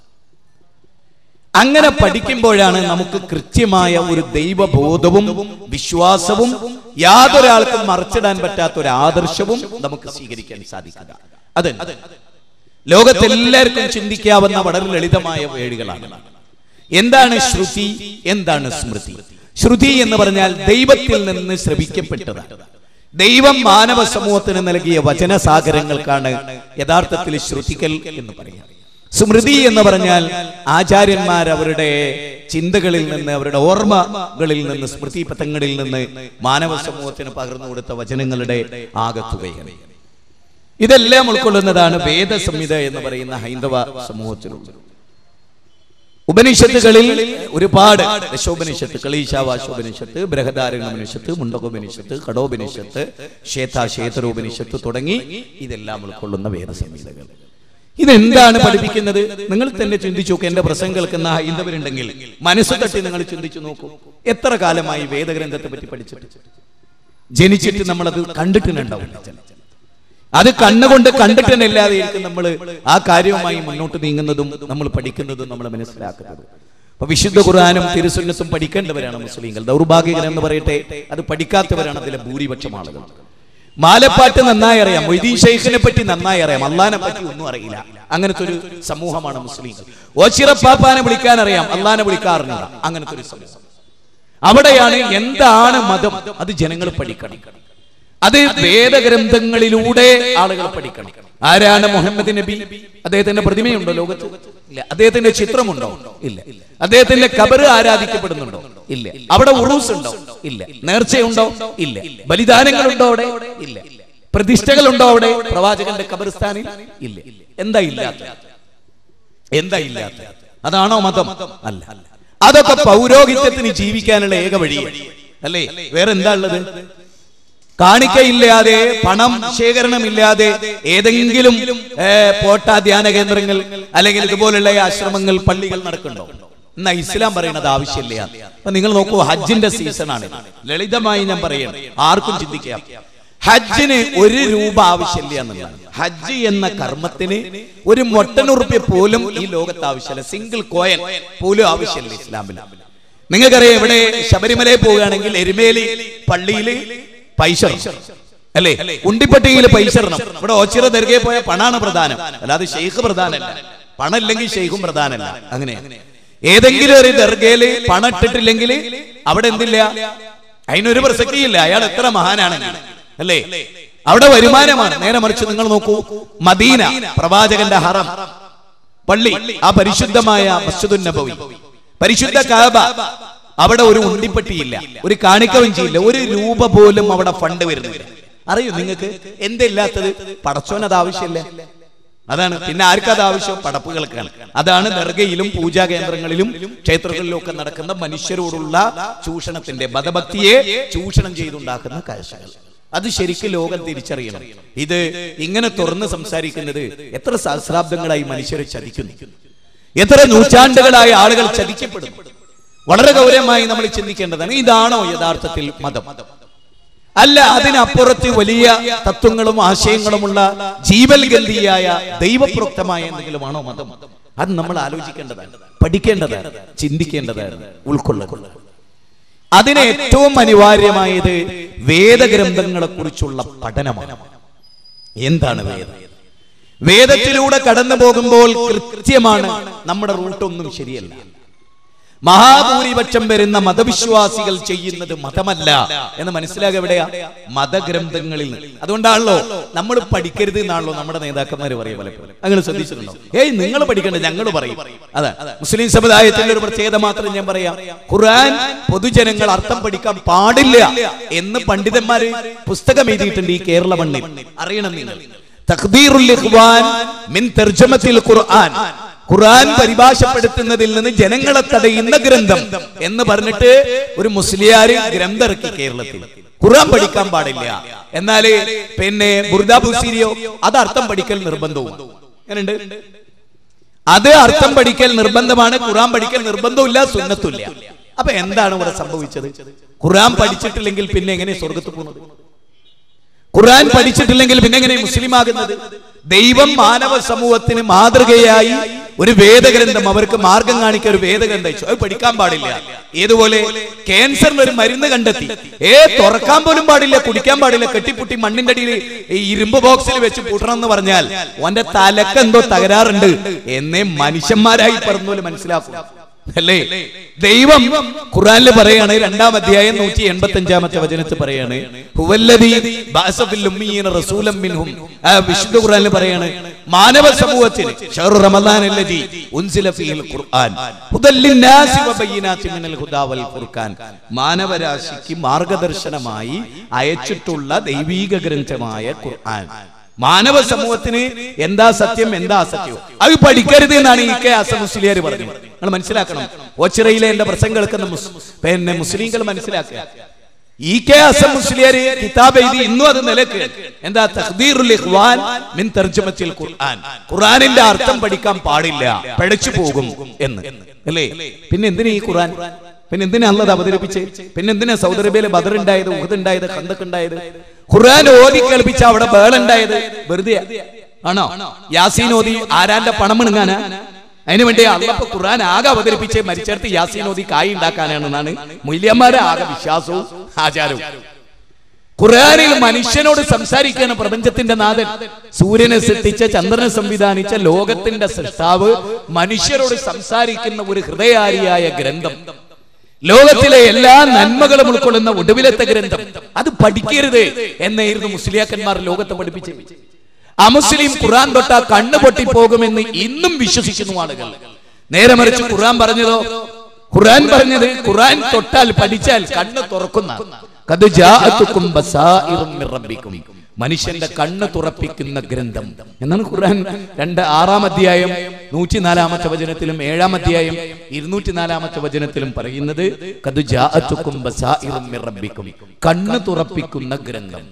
അങ്ങനെ പഠിക്കുമ്പോഴാണ് നമുക്ക് കൃത്യമായ ഒരു ദൈവബോധവും വിശ്വാസവും യാതൊരാൾക്കും മറച്ചിടാൻ പറ്റാത്ത ഒരു ആദർശവും നമുക്ക് സ്വീകരിക്കാൻ സാധിക്കുക അത് ലോകത്തെല്ലാവർക്കും ചിന്തിക്കാവുന്ന വളരെ ലളിതമായ വേടുകളാണ് എന്താണ് ശ്രുതി എന്താണ് സ്മൃതി ശ്രുതി എന്ന് പറഞ്ഞാൽ ദൈവത്തിൽ നിന്ന് ശ്രവിക്കപ്പെട്ടതാണ് ദൈവം മാനവ സമൂഹത്തിന് നൽകിയ വചനസാഗരങ്ങൾക്കാണ് യഥാർത്ഥത്തിൽ ശ്രുതിക്കൽ എന്ന് പറയാം സ്മൃതി എന്ന് പറഞ്ഞാൽ ആചാര്യന്മാർ അവരുടെ ചിന്തകളിൽ നിന്ന് അവരുടെ ഓർമ്മകളിൽ നിന്ന് സ്മൃതി പഥങ്ങളിൽ നിന്ന് മാനവ സമൂഹത്തിന് പകർന്നു കൊടുത്ത വചനങ്ങളുടെ ആകത്തുകയാണ് ഇതെല്ലാം ഉൾക്കൊള്ളുന്നതാണ് വേദസംഹിത എന്ന് പറയുന്ന ഹൈന്ദവ സമൂഹത്തിലുള്ളത് ഉപനിഷത്തുകളിൽ ഒരുപാട് ദശോപനിഷത്തുക്കൾ ഈശാവാശോപനിഷത്ത് ബൃഹദാരണ്യോപനിഷത്ത് മുണ്ടകോപനിഷത്ത് കടോപനിഷത്ത് ശ്വേത ശ്വേതരോപനിഷത്ത് തുടങ്ങി ഇതെല്ലാം ഉൾക്കൊള്ളുന്ന വേദസംഹിതകൾ ഇതെന്താണ് പഠിപ്പിക്കുന്നത് നിങ്ങൾ തന്നെ ചിന്തിച്ചു നോക്ക് എന്റെ പ്രസംഗം കേൾക്കുന്ന ഹൈന്ദവരുണ്ടെങ്കിൽ മനസ്സ് തട്ടി നിങ്ങൾ ചിന്തിച്ചു നോക്കൂ എത്ര കാലമായി വേദഗ്രന്ഥത്തെ പറ്റി പഠിച്ചിട്ട് ജനിച്ചിട്ട് നമ്മളത് കണ്ടിട്ടുണ്ടാവില്ല അത് കണ്ണുകൊണ്ട് കണ്ടിട്ടല്ലാതെ ആയിരിക്കും നമ്മൾ ആ കാര്യവുമായി മുന്നോട്ട് നീങ്ങുന്നതും നമ്മൾ പഠിക്കുന്നതും നമ്മൾ മനസ്സിലാക്കുന്നത് അപ്പൊ വിശുദ്ധ ഖുർആാനും തിരുസുന്നത്തും പഠിക്കേണ്ടവരാണ് മുസ്ലിങ്ങൾ ദൗർഭാഗ്യകരം എന്ന് പറയട്ടെ അത് പഠിക്കാത്തവരാണ് അതിലെ ഭൂരിപക്ഷം ആളുകൾ മാലപ്പാട്ട് നന്നായി അറിയാം മൊയ്തീൻ ഷെയ്ഖിനെ പറ്റി നന്നായി അറിയാം അള്ളഹാനെ പറ്റി ഒന്നും അറിയില്ല അങ്ങനത്തെ ഒരു സമൂഹമാണ് മുസ്ലിങ്ങൾ ഓച്ചിറപ്പാപ്പാനെ വിളിക്കാൻ അറിയാം അള്ളഹാനെ വിളിക്കാറില്ല അങ്ങനത്തെ ഒരു സമൂഹം അവിടെയാണ് എന്താണ് മതം അത് ജനങ്ങൾ പഠിക്കണം അത് വേദഗ്രന്ഥങ്ങളിലൂടെ ആളുകൾ പഠിക്കണം ആരാണ് മുഹമ്മദ് നബി അദ്ദേഹത്തിന്റെ പ്രതിമയുണ്ടോ ലോകത്ത് ഇല്ല അദ്ദേഹത്തിന്റെ ചിത്രമുണ്ടോ ഇല്ല അദ്ദേഹത്തിന്റെ കബറ് ആരാധിക്കപ്പെടുന്നുണ്ടോ ഇല്ല അവിടെ ഉറൂസ് ഉണ്ടോ ഇല്ല നേർച്ചയുണ്ടോ ഇല്ല ബലിദാനങ്ങളുണ്ടോ അവിടെ ഇല്ല പ്രതിഷ്ഠകളുണ്ടോ അവിടെ പ്രവാചകന്റെ കബറിസ്ഥാനിൽ ഇല്ല എന്താ ഇല്ലാത്ത എന്താ ഇല്ലാത്ത അതാണോ മതം അല്ല അതൊക്കെ പൗരോഹിത്യത്തിന് ജീവിക്കാനുള്ള ഏക വഴിയാണ് അല്ലേ വേറെ എന്താ ഉള്ളത് കാണിക്കയില്ലാതെ പണം ശേഖരണമില്ലാതെ ഏതെങ്കിലും ഏ, പോട്ടാ ധ്യാന കേന്ദ്രങ്ങൾ അല്ലെങ്കിൽ ഇതുപോലുള്ള ആശ്രമങ്ങൾ പള്ളികൾ നടക്കുന്നുണ്ടോ എന്നാ ഇസ്ലാം പറയുന്നത് ആവശ്യമില്ല അപ്പൊ നിങ്ങൾ നോക്കൂ ഹജ്ജിന്റെ സീസണാണ് ലളിതമായി ഞാൻ പറയണം ആർക്കും ചിന്തിക്കാം ഹജ്ജിന് ഒരു രൂപ ആവശ്യമില്ല എന്നുള്ളതാണ് ഹജ്ജ് എന്ന കർമ്മത്തിന് ഒരു മൊട്ടനുറുപ്യ പോലും ഈ ലോകത്ത് ആവശ്യമില്ല സിംഗിൾ കോയൻ പോലും ആവശ്യമില്ല ഇസ്ലാമിൽ നിങ്ങൾക്കറിയാം ഇവിടെ ശബരിമലയിൽ പോവുകയാണെങ്കിൽ എരുമേലി പള്ളിയില് പൈസ അല്ലേ ഉണ്ടിപ്പട്ടികയിൽ പൈസ ഇടണം ഇവിടെ ഓച്ചിറ ദർഗയെ പോയ പണാണ് പ്രധാനം അല്ലാതെ ഷെയ്ഖ് പ്രധാനമല്ല പണം ഇല്ലെങ്കിൽ ഷെയ്ഖും പ്രധാനമല്ല അങ്ങനെ ഏതെങ്കിലും ഒരു ദർഗയില് പണം ഇട്ടിട്ടില്ലെങ്കിൽ അവിടെ എന്തില്ല അതിനൊരു പ്രസക്തിയില്ല അയാൾ എത്ര മഹാനാണെങ്കിൽ അല്ലേ അവിടെ വരുമാനമാണ് നേരെ മറിച്ച് നിങ്ങൾ നോക്കൂ മദീന പ്രവാചകന്റെ ഹറം പള്ളി ആ പരിശുദ്ധമായ മസ്ജിദുൻ നബവി പരിശുദ്ധ കാബ അവിടെ ഒരു ഉണ്ടിപ്പെട്ടിയില്ല ഒരു കാണിക്കവഞ്ചിയില്ല ഒരു രൂപ പോലും അവിടെ ഫണ്ട് വരുന്നില്ല അറിയോ നിങ്ങൾക്ക് എന്തില്ലാത്തത് പടച്ചോൻ അത് ആവശ്യമില്ല അതാണ് പിന്നെ ആർക്കത് ആവശ്യം പടപ്പുകൾക്കാണ് അതാണ് ദർഗയിലും പൂജാ കേന്ദ്രങ്ങളിലും ക്ഷേത്രങ്ങളിലും ഒക്കെ നടക്കുന്ന മനുഷ്യരോടുള്ള ചൂഷണത്തിന്റെ മതഭക്തിയെ ചൂഷണം ചെയ്തുണ്ടാക്കുന്ന കാഴ്ചകൾ അത് ശരിക്കും ലോകം തിരിച്ചറിയണം ഇത് ഇങ്ങനെ തുറന്ന് സംസാരിക്കുന്നത് എത്ര സഹസ്രാബ്ദങ്ങളായി മനുഷ്യരെ ചതിക്കുന്നു എത്ര നൂറ്റാണ്ടുകളായി ആളുകൾ ചതിക്കപ്പെടുന്നു വളരെ ഗൗരവമായി നമ്മൾ ചിന്തിക്കേണ്ടതാണ് ഇതാണോ യഥാർത്ഥത്തിൽ മതം അല്ല അതിനപ്പുറത്ത് വലിയ തത്വങ്ങളും ആശയങ്ങളുമുള്ള ജീവൽഗന്ധിയായ ദൈവപ്രോക്തമായ എന്തെങ്കിലുമാണോ മതം അത് നമ്മൾ ആലോചിക്കേണ്ടതാണ് പഠിക്കേണ്ടതാണ് ചിന്തിക്കേണ്ടതാണ് ഉൾക്കൊള്ളുക അതിന് ഏറ്റവും അനിവാര്യമായത് വേദഗ്രന്ഥങ്ങളെ കുറിച്ചുള്ള പഠനമാണ് എന്താണ് വേദം വേദത്തിലൂടെ കടന്നു പോകുമ്പോൾ കൃത്യമാണ് നമ്മുടെ റൂട്ടൊന്നും ശരിയല്ല മഹാഭൂരിപക്ഷം വരുന്ന മതവിശ്വാസികൾ ചെയ്യുന്നത് മതമല്ല എന്ന് മനസ്സിലാക്കുക എവിടെയാ മതഗ്രന്ഥങ്ങളിൽ നിന്ന്. അതുകൊണ്ടാണല്ലോ നമ്മൾ പഠിക്കരുത് എന്നാണല്ലോ നമ്മുടെ നേതാക്കന്മാർ പറയും പലപ്പോഴും അങ്ങനെ ശ്രദ്ധിച്ചിട്ടുണ്ടോ ഏയ് നിങ്ങൾ പഠിക്കണ്ട ഞങ്ങൾ പറയും അതെ മുസ്ലിം സമുദായത്തിന്റെ ഒരു പ്രത്യേകത മാത്രം ഞാൻ പറയാം ഖുർആൻ പൊതുജനങ്ങൾ അർത്ഥം പഠിക്കാൻ പാടില്ല എന്ന് പണ്ഡിതന്മാര് പുസ്തകം എഴുതിയിട്ടുണ്ട് ഈ കേരള മണ്ണിൽ അറിയണം നിങ്ങൾ തഖ്ദീറുൽ ഇഖ്വാൻ മിൻ തർജമത്തിൽ ഖുർആൻ ഖുർആൻ പരിഭാഷപ്പെടുത്തുന്നതിൽ നിന്ന് ജനങ്ങളെ തടയുന്ന ഗ്രന്ഥം എന്ന് പറഞ്ഞിട്ട് ഒരു മുസ്ലിയാര് ഗ്രന്ഥം ഇറക്കി കേരളത്തിൽ ഖുർആൻ പഠിക്കാൻ പാടില്ല എന്നാല് പിന്നെ ബുർദാ ബുസീരിയോ അത് അർത്ഥം പഠിക്കൽ നിർബന്ധവും എങ്ങനെയുണ്ട് അത് അർത്ഥം പഠിക്കൽ നിർബന്ധമാണ് ഖുർആൻ പഠിക്കൽ നിർബന്ധമില്ല സുന്നത്തുമില്ല അപ്പൊ എന്താണ് ഇവിടെ സംഭവിച്ചത് ഖുർആൻ പഠിച്ചിട്ടില്ലെങ്കിൽ പിന്നെ എങ്ങനെ സ്വർഗത്ത് പോകുന്നത് ഖുർആൻ പഠിച്ചിട്ടില്ലെങ്കിൽ പിന്നെ എങ്ങനെ മുസ്ലിം ആകുന്നത് ദൈവം മാനവ സമൂഹത്തിന് മാതൃകയായി ഒരു വേദഗ്രന്ഥം അവർക്ക് മാർഗം കാണിക്കാൻ ഒരു വേദഗ്രന്ഥം അയച്ചു അത് പഠിക്കാൻ പാടില്ല ഏതുപോലെ ക്യാൻസറിന് ഒരു മരുന്ന് കണ്ടെത്തി ഏ തുറക്കാൻ പോലും പാടില്ല കുടിക്കാൻ പാടില്ല കെട്ടിപ്പുട്ടി മണ്ണിന്റെ അടിയിൽ ഈ ഇരുമ്പ് ബോക്സിൽ വെച്ച് പൂട്ടണം എന്ന് പറഞ്ഞാൽ ഓന്റെ തലക്ക് എന്തോ തകരാറുണ്ട് എന്നേ മനുഷ്യന്മാരായി പറഞ്ഞ മനസ്സിലാക്കും അല്ലേ ദൈവം ഖുറാനിൽ പറയാണ് രണ്ടാം അധ്യായം നൂറ്റി എൺപത്തി അഞ്ചാമത്തെ വചനത്തിൽ പറയാണ് ഹുവല്ലദീ ബഅസ ഫിൽ ഉമ്മീന റസൂലൻ മിൻഹും ആ വിശുദ്ധ ഖുറാനിൽ പറയാണ് മാനവ സമൂഹത്തിന് ഷഹ്റു റമദാൻ അല്ലദീ ഉൻസില ഫീഹിൽ ഖുർആൻ ഹുദൽ ലിന്നാസി വബയ്യിനാത്തി മിനൽ ഹുദാ വൽ ഖുർആൻ മാനവരാശിക്ക് മാർഗദർശനമായി അയച്ചിട്ടുള്ള ദൈവീക ഗ്രന്ഥമായ ഖുർആൻ മാനവ സമൂഹത്തിന് എന്താ സത്യം എന്താ അസത്യം അത് പഠിക്കരുത് എന്നാണ് ഈ കെ അസ മുസ്ലിയാർ പറഞ്ഞത് നിങ്ങൾ മനസ്സിലാക്കണം ഓച്ചിറയിലെ എന്റെ പ്രസംഗം കേൾക്കുന്ന മുസ്- പിന്നെ മുസ്ലിങ്ങൾ മനസ്സിലാക്കുക ഈ കെ അസം മുസ്ലിയാർ കിതാബ് എഴുതി ഇന്നും അത് നിലക്ക് എന്താ തഖ്ദീറുൽ ഇഖ്വാൻ മിൻ തർജമത്തിൽ ഖുർആൻ ഖുർആനിന്റെ അർത്ഥം പഠിക്കാൻ പാടില്ല പഴച്ചു പോകും എന്ന് അല്ലേ പിന്നെ എന്തിനാ ഈ ഖുർആൻ പിന്നെ എന്തിനാ അള്ളത് അവതരിപ്പിച്ച് പിന്നെ എന്തിനാ സൗദി അറേബ്യയിലെ ബദർ ഉണ്ടായത് ഉഹദ് ഉണ്ടായത് ഖന്തക് ഉണ്ടായത് ഖുർആൻ ഓതി കേൾപ്പിച്ച അവിടെ ബേളുണ്ടായത് വെറുതെ ആണോ യാസീൻ ഓതി ആരാന്റെ പണം മിണുങ്ങാനാ അതിനു വേണ്ടി അള്ളപ്പ ഖുർആൻ ആകെ അവതരിപ്പിച്ച് മരിച്ചെടുത്ത് യാസീൻ ഓതി കായ് ഉണ്ടാക്കാനാണെന്നാണ് മൂല്യന്മാരെ ആകെ വിശ്വാസവും ആചാരവും ഖുർആനിൽ മനുഷ്യനോട് സംസാരിക്കുകയാണ് പ്രപഞ്ചത്തിന്റെ നാഥൻ സൂര്യനെ സൃഷ്ടിച്ച ചന്ദ്രനെ സംവിധാനിച്ച ലോകത്തിന്റെ സൃഷ്ടാവ് മനുഷ്യരോട് സംസാരിക്കുന്ന ഒരു ഹൃദയാരിയായ ഗ്രന്ഥം ലോകത്തിലെ എല്ലാ നന്മകളും ഉൾക്കൊള്ളുന്ന ഒടുവിലത്തെ ഗ്രന്ഥം അത് പഠിക്കരുത് എന്നായിരുന്നു മുസ്ലിയാക്കന്മാർ ലോകത്തെ പഠിപ്പിച്ചത് അമുസ്ലിം ഖുർആൻ തൊട്ടാ കണ്ണു പൊട്ടിപ്പോകുമെന്ന് ഇന്നും വിശ്വസിക്കുന്നു ആളുകൾ നേരെ മറിച്ച് ഖുർആൻ പറഞ്ഞതോ ഖുർആൻ പറഞ്ഞത് ഖുർആൻ തൊട്ടാൽ പഠിച്ചാൽ കണ്ണ് തുറക്കുന്ന ഖദ് ജാഅതുക്കും ബസായിറും മിർ റബ്ബിക്കും മനുഷ്യന്റെ കണ്ണ് തുറപ്പിക്കുന്ന ഗ്രന്ഥം എന്നാണ് ഖുർആൻ രണ്ട് ആറാം അധ്യായം നൂറ്റിനാലാമത്തെ വചനത്തിലും ഏഴാം അധ്യായം ഇരുന്നൂറ്റി നാലാമത്തെ വചനത്തിലും പറയുന്നത് ഖദ് ജാഅതുക്കും ബസായിറും മിർ റബ്ബിക്കും കണ്ണ് തുറപ്പിക്കുന്ന ഗ്രന്ഥം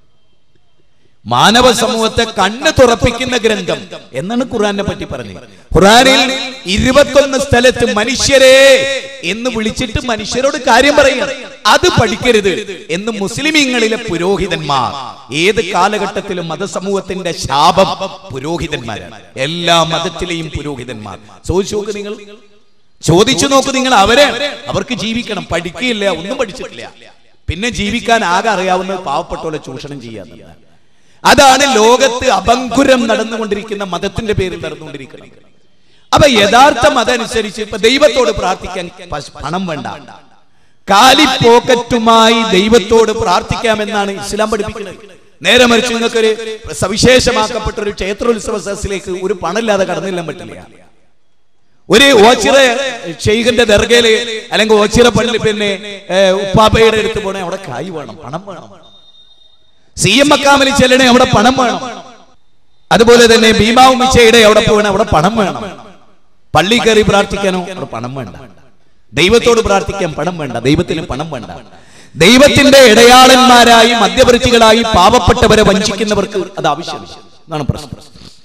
മാനവ സമൂഹത്തെ കണ്ണ് തുറപ്പിക്കുന്ന ഗ്രന്ഥം എന്നാണ് ഖുറാനെ പറ്റി പറഞ്ഞത് ഖുറാനിൽ ഇരുപത്തൊന്ന് സ്ഥലത്ത് മനുഷ്യരെ എന്ന് വിളിച്ചിട്ട് മനുഷ്യരോട് കാര്യം പറയുക അത് പഠിക്കരുത് എന്ന് മുസ്ലിമീങ്ങളിലെ പുരോഹിതന്മാർ ഏത് കാലഘട്ടത്തിലും മതസമൂഹത്തിന്റെ ശാപം പുരോഹിതന്മാരാണ് എല്ലാ മതത്തിലെയും പുരോഹിതന്മാർ ചോദിച്ചു നോക്ക് നിങ്ങൾ ചോദിച്ചു നോക്ക് നിങ്ങൾ അവരെ അവർക്ക് ജീവിക്കണം പഠിക്കില്ല ഒന്നും പഠിച്ചിട്ടില്ല പിന്നെ ജീവിക്കാൻ ആകെ അറിയാവുന്ന പാവപ്പെട്ടോലെ ചൂഷണം ചെയ്യാന്നുള്ളതാണ് അതാണ് ലോകത്ത് അപങ്കുരം നടന്നുകൊണ്ടിരിക്കുന്ന മതത്തിന്റെ പേരിൽ നടന്നുകൊണ്ടിരിക്കുന്നത് അപ്പൊ യഥാർത്ഥ മതം അനുസരിച്ച് ഇപ്പൊ ദൈവത്തോട് പ്രാർത്ഥിക്കാൻ പശ്- പണം വേണ്ട കാലി പോക്കറ്റുമായി ദൈവത്തോട് പ്രാർത്ഥിക്കാമെന്നാണ് ഇസ്ലാം പഠിപ്പിക്കുന്നത് നേരെ മറിച്ച് നിങ്ങൾക്കൊരു സവിശേഷമാക്കപ്പെട്ട ഒരു ക്ഷേത്രോത്സവ സദസ്സിലേക്ക് ഒരു പണമില്ലാതെ കടന്നില്ലാൻ പറ്റില്ല ഒരു ഓച്ചിറ ഷെയ്ഖിന്റെ ദർഗയില് അല്ലെങ്കിൽ ഓച്ചിറ പള്ളി പിന്നെ ഏ, ഉപ്പാപ്പയുടെ അടുത്ത് പോണേ അവിടെ കായ് വേണം പണം വേണം സി എം മക്കാമലി ചെല്ലണേ അവിടെ പണം വേണം അതുപോലെ തന്നെ ഭീമാവും മിച്ചയുടെ അവിടെ പോകണേ അവിടെ പണം വേണം പള്ളി കയറി പ്രാർത്ഥിക്കാനോ അവിടെ പണം വേണ്ട ദൈവത്തോട് പ്രാർത്ഥിക്കാൻ പണം വേണ്ട ദൈവത്തിന് പണം വേണ്ട ദൈവത്തിന്റെ ഇടയാളന്മാരായി മധ്യവർത്തികളായി പാവപ്പെട്ടവരെ വഞ്ചിക്കുന്നവർക്ക് അത് ആവശ്യമില്ല എന്നാണ് പ്രശ്നം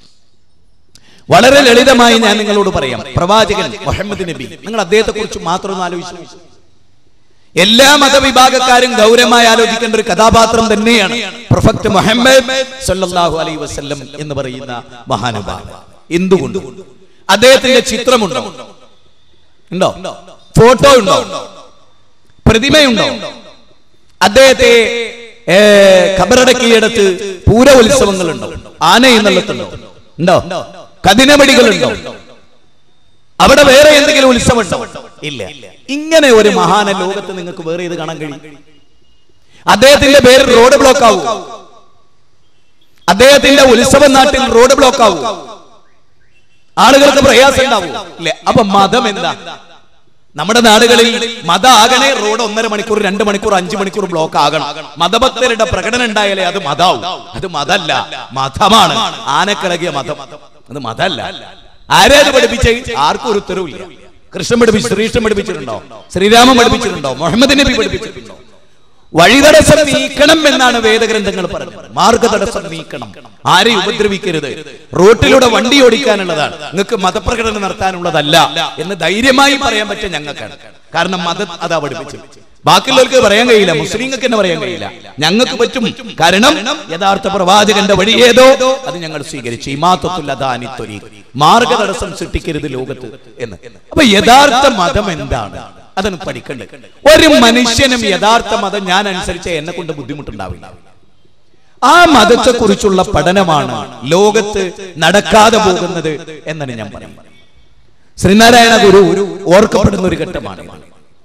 വളരെ ലളിതമായി ഞാൻ നിങ്ങളോട് പറയാം പ്രവാചകൻ മുഹമ്മദ് നബി നിങ്ങൾ അദ്ദേഹത്തെ കുറിച്ച് മാത്രം ഒന്ന് ആലോചിച്ചു എല്ലാ മതവിഭാഗക്കാരും ഗൗരവമായി ആലോചിക്കേണ്ട ഒരു കഥാപാത്രം തന്നെയാണ് പ്രൊഫക്ട് മുഹമ്മദ് സല്ലല്ലാഹു അലൈഹി വസല്ലം എന്ന് പറയുന്ന മഹാനുഭാവൻ എന്തുകൊണ്ട് അദ്ദേഹത്തിന്റെ ചിത്രമുണ്ടോ ഉണ്ടോ ഫോട്ടോ ഉണ്ടോ പ്രതിമയുണ്ടോ അദ്ദേഹത്തെ ഏ, കബറടക്കിയിടത്ത് പൂര ഉത്സവങ്ങളുണ്ടോ ആന എന്നുള്ളതുണ്ടോ ഉണ്ടോ കതിനമടികളുണ്ടോ അവിടെ വേറെ എന്തെങ്കിലും ഉത്സവമുണ്ടോ ഇല്ല ഇങ്ങനെ ഒരു മഹാന ലോകത്ത് നിങ്ങൾക്ക് വേറെ ഇത് കാണാൻ കഴിയും അദ്ദേഹത്തിന്റെ പേര് റോഡ് ബ്ലോക്ക് ആവും അദ്ദേഹത്തിന്റെ ഉത്സവ നാട്ടിൽ റോഡ് ബ്ലോക്ക് ആവും ആളുകൾക്ക് പ്രയാസം ഉണ്ടാവും ഇല്ലേ അപ്പൊ മതം എന്താ നമ്മുടെ നാടുകളിൽ മത ആകണേ റോഡ് ഒന്നര മണിക്കൂർ രണ്ട് മണിക്കൂർ അഞ്ചു മണിക്കൂർ ബ്ലോക്ക് ആകണം മതഭക്തരുടെ പ്രകടനം ഉണ്ടായാലേ അത് മതാവും അത് മതല്ല മതമാണ് ആനക്കിളകിയ മതം അത് മതല്ല ആരേത് പഠിപ്പിച്ച് ആർക്കും ഒരു ഉത്തരവില്ല കൃഷ്ണൻ പഠിപ്പിച്ചു ശ്രീകൃഷ്ണൻ പഠിപ്പിച്ചിട്ടുണ്ടോ ശ്രീരാമൻ പഠിപ്പിച്ചിട്ടുണ്ടോ മുഹമ്മദ് നബി പഠിപ്പിച്ചിട്ടുണ്ടോ വഴിതടസ്സം നീക്കണം എന്നാണ് വേദഗ്രന്ഥങ്ങൾ പറഞ്ഞത് മാർഗതടസ്സം നീക്കണം ആരെയും ഉപദ്രവിക്കരുത് റോട്ടിലൂടെ വണ്ടി ഓടിക്കാനുള്ളതാണ് നിങ്ങൾക്ക് മതപ്രകടനം നടത്താനുള്ളതല്ല എന്ന് ധൈര്യമായി പറയാൻ പറ്റിയ ഞങ്ങൾക്കാണ് കാരണം മതം അതാ പഠിപ്പിച്ചു ബാക്കിയുള്ളവർക്ക് പറയാൻ കഴിയില്ല മുസ്ലിങ്ങൾക്ക് തന്നെ പറയാൻ കഴിയില്ല ഞങ്ങൾക്ക് പറ്റും കാരണം യഥാർത്ഥ പ്രവാചകന്റെ വഴി ഏതോ അത് ഞങ്ങൾ സ്വീകരിച്ചു ഇമാത്തൊത്തുല്ലതാനിത്തൊരി മാർഗതടസ്സം സൃഷ്ടിക്കരുത് ലോകത്ത് എന്ന് അപ്പൊ യഥാർത്ഥ മതം എന്താണ് അതാണ് പഠിക്കേണ്ടത് ഒരു മനുഷ്യനും യഥാർത്ഥ മതം ഞാൻ അനുസരിച്ച എന്നെ കൊണ്ട് ബുദ്ധിമുട്ടുണ്ടാവില്ല ആ മതത്തെ കുറിച്ചുള്ള പഠനമാണ് ലോകത്ത് നടക്കാതെ പോകുന്നത് എന്നാണ് ഞാൻ പറയുന്നത് ശ്രീനാരായണ ഗുരു ഓർക്കപ്പെടുന്ന ഒരു ഘട്ടമാണ് ഇത്.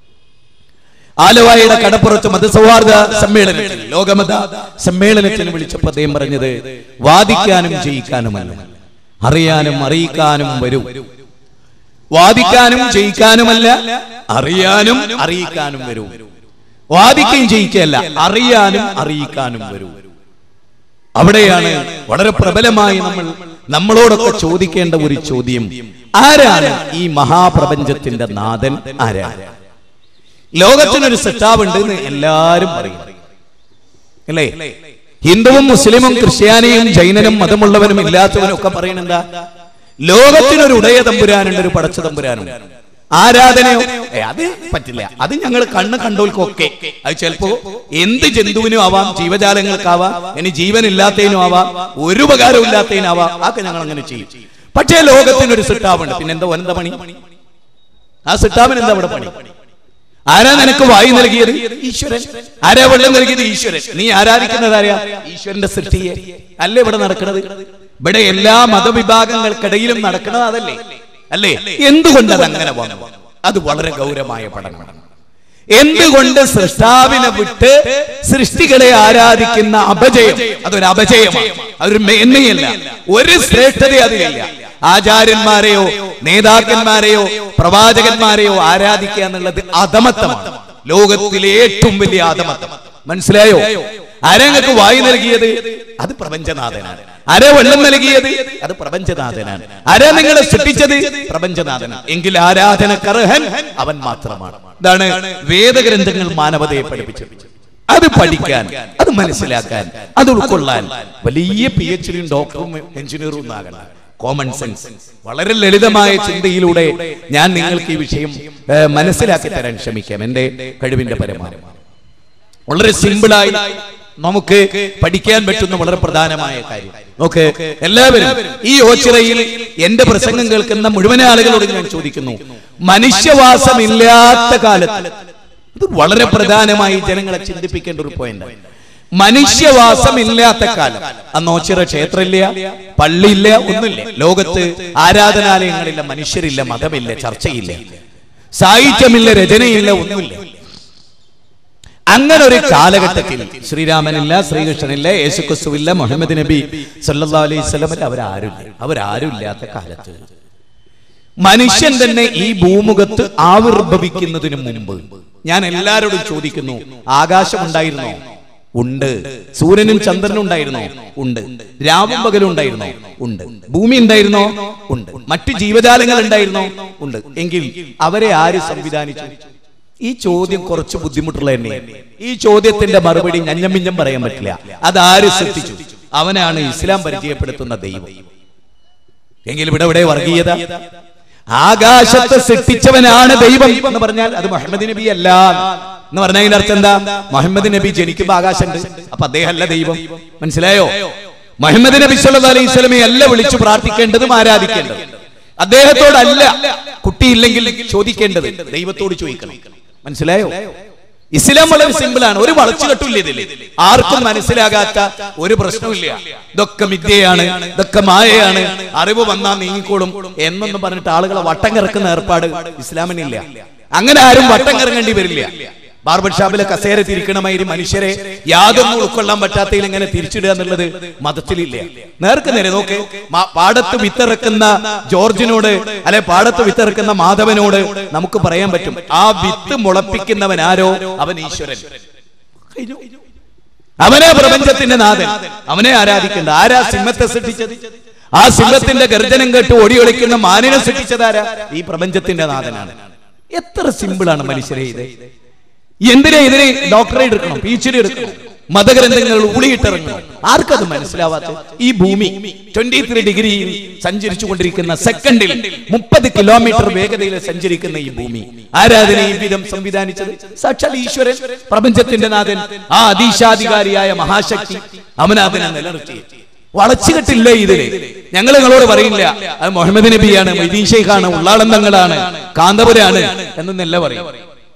ആലുവായുടെ കടപ്പുറത്ത് മതസൗഹാർദ്ദ സമ്മേളനത്തിൽ ലോകമത സമ്മേളനത്തിന് വിളിച്ചപ്പോൾ അദ്ദേഹം പറഞ്ഞത് വാദിക്കാനും ജയിക്കാനുമല്ല അറിയാനും അറിയിക്കാനും വരൂ വാദിക്കാനും ജയിക്കാനുമല്ല അറിയാനും അറിയിക്കാനും വരൂ വാദിക്കുകയും ജയിക്കുകയല്ല അറിയാനും അറിയിക്കാനും വരൂ അവിടെയാണ് വളരെ പ്രബലമായി നമ്മൾ നമ്മളോടൊക്കെ ചോദിക്കേണ്ട ഒരു ചോദ്യം ആരാണ് ഈ മഹാപ്രപഞ്ചത്തിന്റെ നാഥൻ ആരാണ് ലോകത്തിനൊരു സെറ്റാവുണ്ട് എന്ന് എല്ലാരും പറയും അല്ലേ ഹിന്ദുവും മുസ്ലിമും ക്രിസ്ത്യാനിയും ജൈനനും മതമുള്ളവനും ഇല്ലാത്തവനും ഒക്കെ പറയുന്നെന്താ ലോകത്തിനൊരു ഉടയ തമ്പുരാനുണ്ട് ഒരു പടച്ച തമ്പുരാനും ആരാധനയോ ഏ, അത് പറ്റില്ല അത് ഞങ്ങൾ കണ്ണ് കണ്ടോൽക്കൊക്കെ അത് ചിലപ്പോ എന്ത് ജന്തുവിനും ആവാം ജീവജാലങ്ങൾക്കാവാം ഇനി ജീവൻ ഇല്ലാത്തതിനും ആവാം ഒരു ഉപകാരം ഇല്ലാത്തതിനാവാം അതൊക്കെ ഞങ്ങൾ അങ്ങനെ ചെയ്യും പക്ഷേ ലോകത്തിനൊരു സിട്ടാവുണ്ട് പിന്നെന്താ എന്താ പണി ആ സിട്ടാവിന് എന്താ അവിടെ പണി ആരാ നിനക്ക് വായു നൽകിയത് ഈശ്വരൻ ആരാ വെള്ളം നൽകിയത് ഈശ്വരൻ നീ ആരാധിക്കുന്നത് ആരാ ഈശ്വരന്റെ സൃഷ്ടിയെ അല്ലേ ഇവിടെ നടക്കുന്നത് ഇവിടെ എല്ലാ മതവിഭാഗങ്ങൾക്കിടയിലും നടക്കുന്നത് അതല്ലേ അല്ലേ എന്തുകൊണ്ട് അത് അങ്ങനെ വന്നു അത് വളരെ ഗൗരവമായ പഠനമാണ് എന്തുകൊണ്ട് സൃഷ്ടാവിനെ വിട്ട് സൃഷ്ടികളെ ആരാധിക്കുന്ന അപജയം അതൊരു അപജയമാണ് അതൊരു മേന്മയല്ല ഒരു ശ്രേഷ്ഠത അതിലില്ല ആചാര്യന്മാരെയോ നേതാക്കന്മാരെയോ പ്രവാചകന്മാരെയോ ആരാധിക്കുക എന്നുള്ളത് അധമത്തമാണ് ലോകത്തിലെ ഏറ്റവും വലിയ അധമത്തം മനസ്സിലായോ ആരങ്ങൾക്ക് വായു നൽകിയത് അത് പ്രപഞ്ചനാഥനാണ് ആരാ വെള്ളം നൽകിയത് അത് പ്രപഞ്ചനാഥനാണ് ആരാ നിങ്ങളെ സൃഷ്ടിച്ചത് പ്രപഞ്ചനാഥനാണ് എങ്കിൽ ആരാധനക്കർഹൻ അവൻ മാത്രമാണ് ഇതാണ് വേദഗ്രന്ഥങ്ങൾ മാനവതയെ പഠിപ്പിച്ചത് അത് പഠിക്കാൻ അത് മനസ്സിലാക്കാൻ അത് ഉൾക്കൊള്ളാൻ വലിയ പി എച്ച് ഡിയും ഡോക്ടറും എഞ്ചിനീയറും ഒന്നാകണം കോമൺ സെൻസ് വളരെ ലളിതമായ ചിന്തയിലൂടെ ഞാൻ നിങ്ങൾക്ക് ഈ വിഷയം ഏ, മനസ്സിലാക്കി തരാൻ ശ്രമിക്കാം എന്റെ കഴിവിന്റെ പരമാവധി വളരെ സിമ്പിളായി നമുക്ക് പഠിക്കാൻ പറ്റുന്ന വളരെ പ്രധാനമായ കാര്യം നോക്ക് എല്ലാവരും ഈ ഓച്ചിറയിൽ എന്റെ പ്രസംഗം കേൾക്കുന്ന മുഴുവൻ ആളുകളോട് ഞാൻ ചോദിക്കുന്നു മനുഷ്യവാസമില്ലാത്ത കാലത്ത് ഇത് വളരെ പ്രധാനമായി ജനങ്ങളെ ചിന്തിപ്പിക്കേണ്ട ഒരു പോയിന്റ് മനുഷ്യവാസമില്ലാത്ത കാലം അന്ന് ഓച്ചിറ ക്ഷേത്രമില്ല പള്ളിയില്ല ഒന്നുമില്ല ലോകത്ത് ആരാധനാലയങ്ങളില്ല മനുഷ്യരില്ല മതമില്ല ചർച്ചയില്ല സാഹിത്യമില്ല രചനയില്ല ഒന്നുമില്ല അങ്ങനെ ഒരു കാലഘട്ടത്തിൽ ശ്രീരാമനില്ല ശ്രീകൃഷ്ണനില്ല യേശുക്രിസ്തുവില്ല മുഹമ്മദ് നബി സല്ലാ അലൈഹി സ്വലമില്ല അവരാരുമില്ല അവരാരും ഇല്ലാത്ത കാലത്ത് മനുഷ്യൻ തന്നെ ഈ ഭൂമുഖത്ത് ആവിർഭവിക്കുന്നതിന് മുമ്പ് ഞാൻ എല്ലാരോടും ചോദിക്കുന്നു ആകാശം ഉണ്ടായിരുന്നോ ഉണ്ട് സൂര്യനും ചന്ദ്രനും ഉണ്ടായിരുന്നോ ഉണ്ട് രാവും പകലും ഉണ്ടായിരുന്നോ ഉണ്ട് ഭൂമി ഉണ്ടായിരുന്നോ ഉണ്ട് മറ്റു ജീവജാലങ്ങൾ ഉണ്ടായിരുന്നോ ഉണ്ട് എങ്കിൽ അവരെ ആര് സംവിധാനിച്ചു ഈ ചോദ്യം കുറച്ച് ബുദ്ധിമുട്ടുള്ള തന്നെ ഈ ചോദ്യത്തിന്റെ മറുപടി ഞഞ്ഞമിഞ്ഞം പറയാൻ പറ്റില്ല അതാര് സൃഷ്ടിച്ചു അവനാണ് ഇസ്ലാം പരിചയപ്പെടുത്തുന്ന ദൈവം എങ്കിൽ ഇവിടെ ഇവിടെ വർഗീയത ആകാശത്തെ സൃഷ്ടിച്ചവനാണ് ദൈവം എന്ന് പറഞ്ഞാൽ അത് മുഹമ്മദ് നബി അല്ല എന്ന് പറഞ്ഞാൽ അതിന്റെ അർത്ഥം എന്താ മുഹമ്മദ് നബി ജനിക്കുമ്പോ ആകാശമുണ്ട് അപ്പൊ അദ്ദേഹം അല്ല ദൈവം മനസ്സിലായോ മുഹമ്മദ് നബി സല്ലല്ലാഹു അലൈഹി സ്വലമെ അല്ല വിളിച്ചു പ്രാർത്ഥിക്കേണ്ടതും ആരാധിക്കേണ്ടതും അദ്ദേഹത്തോടല്ല കുട്ടിയില്ലെങ്കിൽ ചോദിക്കേണ്ടത് ദൈവത്തോട് ചോദിക്കണം മനസ്സിലായോ ഇസ്ലാം വളരെ സിമ്പിൾ ആണ് ഒരു വളച്ചു കെട്ടില്ല ഇതിൽ ആർക്കും മനസ്സിലാകാത്ത ഒരു പ്രശ്നമില്ല ഇതൊക്കെ മിഥ്യയാണ് ഇതൊക്കെ മായയാണ് അറിവ് വന്നാ നീങ്ങിക്കോളും എന്നൊന്നും പറഞ്ഞിട്ട് ആളുകളെ വട്ടം കിറക്കുന്ന ഏർപ്പാട് ഇസ്ലാമിനില്ല അങ്ങനെ ആരും വട്ടം കിറങ്ങേണ്ടി വരില്ല ബാർബർ ഷാപ്പിലെ കസേര തിരിക്കണമാതിരി മനുഷ്യരെ യാതൊന്നും ഉൾക്കൊള്ളാൻ പറ്റാത്തതിൽ ഇങ്ങനെ തിരിച്ചിടുക എന്നുള്ളത് മതത്തിലില്ല നേർക്ക് നേരെ നോക്ക് മാ- പാടത്ത് വിത്തിറക്കുന്ന ജോർജിനോട് അല്ലെ പാടത്ത് വിത്തിറക്കുന്ന മാധവനോട് നമുക്ക് പറയാൻ പറ്റും ആ വിത്ത് മുളപ്പിക്കുന്നവൻ ആരോ അവൻ ഈശ്വരൻ കഴിഞ്ഞു. അവനെ പ്രപഞ്ചത്തിന്റെ നാഥൻ അവനെ ആരാധിക്കേണ്ട ആരാ സിംഹത്തെ സൃഷ്ടിച്ചത് ആ സിംഹത്തിന്റെ ഗർജനം കേട്ട് ഓടി ഒളിക്കുന്ന മാനിനെ സൃഷ്ടിച്ചതാരാ ഈ പ്രപഞ്ചത്തിന്റെ നാഥനാണ് എത്ര സിമ്പിളാണ് മനുഷ്യരെ ഇത് എന്തിനാ ഇതിന് ഡോക്ടറേറ്റ് എടുക്കണം പി എച്ച് ഡി എടുക്കണം മതഗ്രന്ഥങ്ങൾ ഉളിയിട്ടിറങ്ങണം ആർക്കത് മനസ്സിലാവാത്ത ഈ ഭൂമി ട്വന്റി ത്രീ ഡിഗ്രിയിൽ സഞ്ചരിച്ചു കൊണ്ടിരിക്കുന്ന സെക്കൻഡിൽ മുപ്പത് കിലോമീറ്റർ വേഗതയിൽ സഞ്ചരിക്കുന്ന ഈ ഭൂമി ആരാധന ഈ വിധം സംവിധാനിച്ചത് സാക്ഷാൽ ഈശ്വരൻ പ്രപഞ്ചത്തിന്റെ നാഥൻ ആ അതീശാധികാരിയായ മഹാശക്തി അവനാഥനെ നിലനിർത്തി വളച്ചുകെട്ടില്ല ഇതില് ഞങ്ങൾ നിങ്ങളോട് പറയില്ല അത് മുഹമ്മദ് നബിയാണ് മൊയ്തീൻ ഷെയ്ഖാണ് ഉള്ളാളന്തങ്ങളാണ് കാന്തപുരാണ് എന്നല്ല പറയും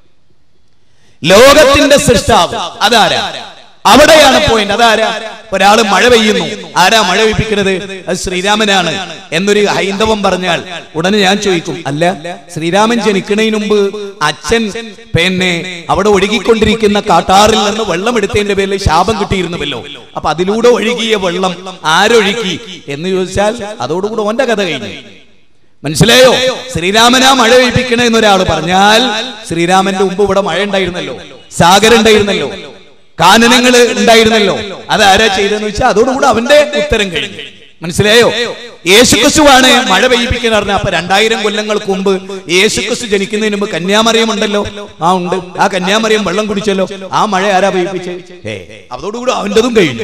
ലോകത്തിന്റെ സൃഷ്ടാവ് അതാരാ അവിടെയാണ് പോയിന്റ് അതാരാ ഒരാള് മഴ പെയ്യുന്നു ആരാ മഴ പെയ്പ്പിക്കുന്നത് അത് ശ്രീരാമനാണ് എന്നൊരു ഹൈന്ദവം പറഞ്ഞാൽ ഉടനെ ഞാൻ ചോദിക്കും അല്ല ശ്രീരാമൻ ജനിക്കുന്നതിന് മുമ്പ് അച്ഛൻ പിന്നെ അവിടെ ഒഴുകിക്കൊണ്ടിരിക്കുന്ന കാട്ടാറിൽ നിന്ന് വെള്ളം എടുത്തതിന്റെ പേരിൽ ശാപം കിട്ടിയിരുന്നുവല്ലോ അപ്പൊ അതിലൂടെ ഒഴുകിയ വെള്ളം ആരൊഴുക്കി എന്ന് ചോദിച്ചാൽ അതോടുകൂടെ ഓന്റെ കഥ കഴിഞ്ഞു മനസ്സിലായോ ശ്രീരാമനാ മഴ പെയ്പ്പിക്കണ എന്നൊരാൾ പറഞ്ഞാൽ ശ്രീരാമന്റെ മുമ്പ് ഇവിടെ മഴ ഉണ്ടായിരുന്നല്ലോ സാഗരം ഉണ്ടായിരുന്നല്ലോ കാനനങ്ങൾ ഉണ്ടായിരുന്നല്ലോ അത് ആരാ ചെയ്തെന്ന് വെച്ചാൽ അതോടുകൂടെ അവന്റെ ഉത്തരം കഴിഞ്ഞു മനസ്സിലായോ യേശുക്രിസ്തുവാണ് മഴ പെയ്യിപ്പിക്കാൻ പറഞ്ഞ അപ്പൊ രണ്ടായിരം കൊല്ലങ്ങൾക്ക് മുമ്പ് യേശുക്രിസ്തു ജനിക്കുന്നതിന് മുമ്പ് കന്യാമറിയം ഉണ്ടല്ലോ ആ ഉണ്ട് ആ കന്യാമറിയം വെള്ളം കുടിച്ചല്ലോ ആ മഴ ആരാ പെയ്യിപ്പിച്ചത് ഏ അതോടുകൂടെ അവന്റെതും കഴിഞ്ഞു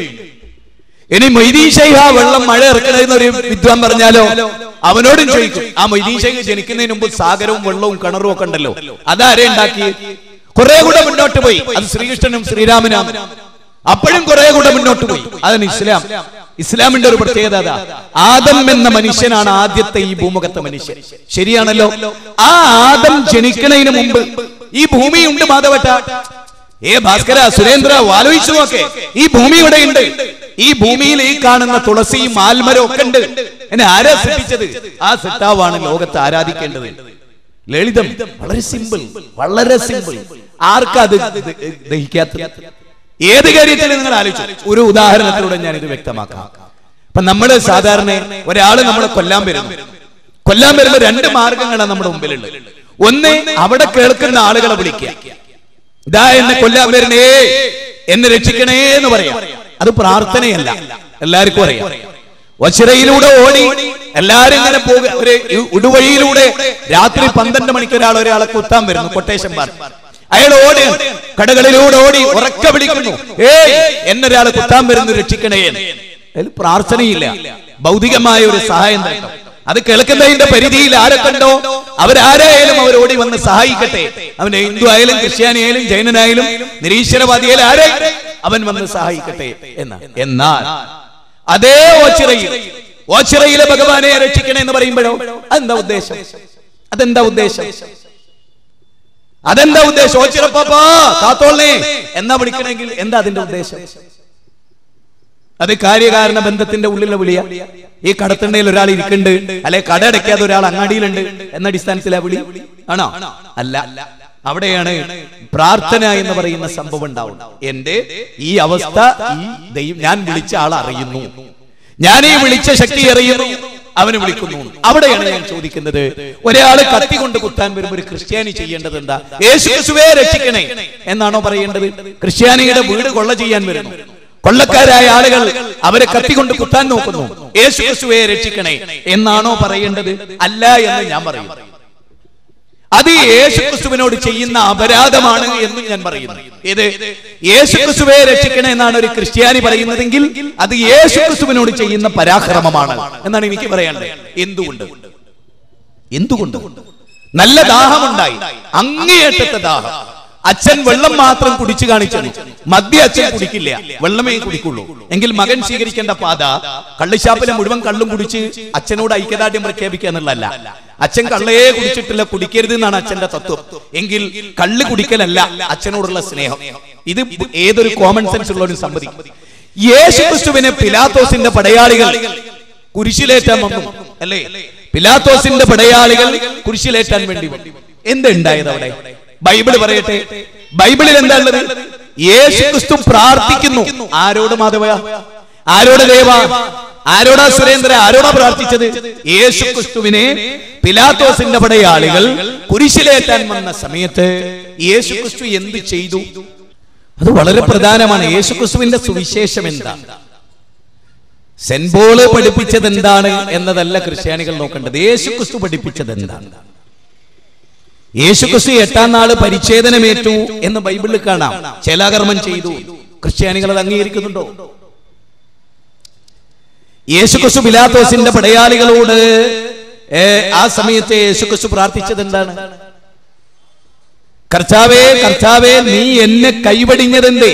ഇനി മൊയ്തീൻ ഷൈഹ വെള്ളം മഴ ഇറക്കണമെന്ന് ഒരു വിദ്വാൻ പറഞ്ഞാലോ അവനോടും ചോദിക്കും ആ മൊയ്തീൻ ഷൈഖ് ജനിക്കുന്നതിന് മുമ്പ് സാഗരവും വെള്ളവും കിണറും ഒക്കെ ഉണ്ടല്ലോ അതാരെ ഉണ്ടാക്കി കുറെ കൂടെ മുന്നോട്ട് പോയി അത് ശ്രീകൃഷ്ണനും ശ്രീരാമനും അപ്പോഴും കുറെ കൂടെ മുന്നോട്ട് പോയി അതാണ് ഇസ്ലാം ഇസ്ലാമിന്റെ ഒരു പ്രത്യേകത അതാ ആദം എന്ന മനുഷ്യനാണ് ആദ്യത്തെ ഈ ഭൂമുഖത്തെ മനുഷ്യൻ ശരിയാണല്ലോ ആ ആദം ജനിക്കുന്നതിന് മുമ്പ് ഈ ഭൂമിയുണ്ട് മാധവട്ട ഏ ഭാസ്കര സുരേന്ദ്ര ആലോചിച്ചു നോക്കെ ഈ ഭൂമി ഇവിടെ ഉണ്ട് ഈ ഭൂമിയിൽ ഈ കാണുന്ന തുളസിയും ആൽമരവും ഒക്കെ ഉണ്ട് എന്നെ ആരാ സൃഷ്ടിച്ചത് ആ സൃഷ്ടാവാണ് ലോകത്ത് ആരാധിക്കേണ്ടത് ലളിതം വളരെ സിമ്പിൾ വളരെ സിമ്പിൾ ആർക്കത് ദഹിക്കാത്ത ഏത് കാര്യത്തിൽ നിങ്ങൾ ആലോചിച്ചു ഒരു ഉദാഹരണത്തിലൂടെ ഞാൻ ഇത് വ്യക്തമാക്കാം അപ്പൊ നമ്മള് സാധാരണ ഒരാള് നമ്മളെ കൊല്ലാൻ വരുന്നു കൊല്ലാൻ വരുമ്പോ രണ്ട് മാർഗങ്ങളാണ് നമ്മുടെ മുമ്പിലുള്ളത് ഒന്ന് അവിടെ കേൾക്കുന്ന ആളുകളെ വിളിക്കുക ഇതാ എന്നെ കൊല്ലാൻ വരണേ എന്നെ രക്ഷിക്കണേ എന്ന് പറയാം അത് പ്രാർത്ഥനയല്ല എല്ലാവർക്കും അറിയാം വച്ചിറയിലൂടെ ഓടി എല്ലാരും ഇങ്ങനെ പോകുക ഒരു ഉടുവഴിയിലൂടെ രാത്രി പന്ത്രണ്ട് മണിക്ക് ഒരാൾ ഒരാളെ കുത്താൻ വരുന്നു കൊട്ടേഷൻ പാർട്ടി അയാൾ ഓടി കടകളിലൂടെ ഓടി ഉറക്ക വിളിക്കുന്നു ഏയ് എന്നൊരാൾ കുത്താൻ വരുന്നു രക്ഷിക്കണേ എന്ന്. അതിൽ പ്രാർത്ഥനയില്ല ഭൗതികമായ ഒരു സഹായം തരണം അത് കേൾക്കുന്നതിന്റെ പരിധിയിൽ ആരെ കണ്ടോ അവരാരായാലും അവർ ഓടി വന്ന് സഹായിക്കട്ടെ അവൻ ഹിന്ദു ആയാലും ക്രിസ്ത്യാനി ആയാലും ജൈനനായാലും നിരീശ്വരവാദിയായാലും ആരെ അവൻ വന്ന് സഹായിക്കട്ടെ എന്ന് എന്നാൽ അതേ ഓച്ചിറയിൽ ഓച്ചിറയിലെ ഭഗവാനെ രക്ഷിക്കണേ എന്ന് പറയുമ്പോഴോ അതെന്താ ഉദ്ദേശം അതെന്താ ഉദ്ദേശം അതെന്താ ഉദ്ദേശം ഓച്ചിറപ്പാപ്പാ കാത്തോളേ എന്നാ വിളിക്കണമെങ്കിൽ എന്താ അതിന്റെ ഉദ്ദേശം അത് കാര്യകാരണ ബന്ധത്തിന്റെ ഉള്ളിലെ വിളിയ ഈ കടത്തണ്ടയിൽ ഒരാൾ ഇരിക്കുന്നുണ്ട് അല്ലെ കട അടയ്ക്കാതെ ഒരാൾ അങ്ങാടിയിലുണ്ട് എന്ന അടിസ്ഥാനത്തിലാ വിളി ആണോ അല്ല അവിടെയാണ് പ്രാർത്ഥന എന്ന് പറയുന്ന സംഭവം ഉണ്ടാവും എന്റെ ഈ അവസ്ഥ ഈ ദൈവം ഞാൻ വിളിച്ച ആൾ അറിയുന്നു ഞാൻ ഈ വിളിച്ച ശക്തി അറിയുന്നു അവന് വിളിക്കുന്നു അവിടെയാണ് ഞാൻ ചോദിക്കുന്നത് ഒരാള് കത്തി കൊണ്ട് കുത്താൻ വരുമ്പോൾ ഒരു ക്രിസ്ത്യാനി ചെയ്യേണ്ടത് എന്താ യേശു ക്രിസ്തുവേ രക്ഷിക്കണേ എന്നാണോ പറയേണ്ടത് ക്രിസ്ത്യാനിയുടെ വീട് കൊള്ള ചെയ്യാൻ വരുന്നു കൊള്ളക്കാരായ ആളുകൾ അവരെ കത്തിക്കൊണ്ട് കുത്താൻ നോക്കുന്നു യേശു യേശുവെ രക്ഷിക്കണേ എന്നാണോ പറയേണ്ടത് അല്ല എന്ന് ഞാൻ പറയും അത് യേശു ക്രിസ്തുവിനോട് ചെയ്യുന്ന അപരാധമാണ് എന്ന് ഞാൻ പറയുന്നു ഇത് യേശു ക്രിസ്തുവെ രക്ഷിക്കണേ എന്നാണ് ഒരു ക്രിസ്ത്യാനി പറയുന്നതെങ്കിൽ അത് യേശു ക്രിസ്തുവിനോട് ചെയ്യുന്ന പരാക്രമമാണ് എന്നാണ് എനിക്ക് പറയാനുള്ളത് എന്തുകൊണ്ട് എന്തുകൊണ്ട് നല്ല ദാഹമുണ്ടായി അങ്ങേയറ്റത്തെ ദാഹം അച്ഛൻ വെള്ളം മാത്രം കുടിച്ചു കാണിച്ചു മദ്യ അച്ഛൻ കുടിക്കില്ല വെള്ളമേ കുടിക്കുള്ളൂ എങ്കിൽ മകൻ സ്വീകരിക്കേണ്ട പാത കള്ളിശാപ്പിലെ മുഴുവൻ കള്ളും കുടിച്ച് അച്ഛനോട് ഐക്യദാർഢ്യം പ്രഖ്യാപിക്കുക എന്നുള്ളതല്ല അച്ഛൻ കള്ളയെ കുടിച്ചിട്ടില്ല കുടിക്കരുത് എന്നാണ് അച്ഛന്റെ തത്വം എങ്കിൽ കള്ള് കുടിക്കലല്ല അച്ഛനോടുള്ള സ്നേഹം ഇത് ഏതൊരു കോമൺ സെൻസ് ഉള്ളവരും സമ്മതിക്കും യേശു ക്രിസ്തുവിനെ പിലാത്തോസിന്റെ പടയാളികൾ കുരിശിലേറ്റാൻ വന്നു അല്ലേ പിലാത്തോസിന്റെ പടയാളികൾ കുരിശിലേറ്റാൻ വേണ്ടി വന്നു എന്തുണ്ടായത് അവിടെ ബൈബിൾ പറയട്ടെ ബൈബിളിൽ എന്താ ഉള്ളത് യേശു ക്രിസ്തു പ്രാർത്ഥിക്കുന്നു ആരോട് മാധവ ആരോട് ദേവ ആരോടാ സുരേന്ദ്ര ആരോടാ പ്രാർത്ഥിച്ചത് യേശു ക്രിസ്തുവിനെ പിലാത്തോസിന്റെ പടയാളികൾ കുരിശിലേറ്റാൻ വന്ന സമയത്ത് യേശു ക്രിസ്തു എന്ത് ചെയ്തു അത് വളരെ പ്രധാനമാണ് യേശു ക്രിസ്തുവിന്റെ സുവിശേഷം എന്താ സെന്റ് പോള് പഠിപ്പിച്ചത് എന്താണ് എന്നതല്ല ക്രിസ്ത്യാനികൾ നോക്കേണ്ടത് യേശു ക്രിസ്തു പഠിപ്പിച്ചത് എന്താണ് യേശു ക്രിസ്തു എട്ടാം നാള് പരിച്ഛേദനമേറ്റു എന്ന് ബൈബിളിൽ കാണാം ചേലാകർമ്മം ചെയ്തു ക്രിസ്ത്യാനികൾ അത് അംഗീകരിക്കുന്നുണ്ടോ യേശു ക്രിസ്തു പിലാത്തോസിന്റെ പടയാളികളോട് ഏ, ആ സമയത്ത് യേശു ക്രിസ്തു പ്രാർത്ഥിച്ചത് എന്താണ് കർത്താവേ കർത്താവേ നീ എന്നെ കൈവടിഞ്ഞതെന്തേ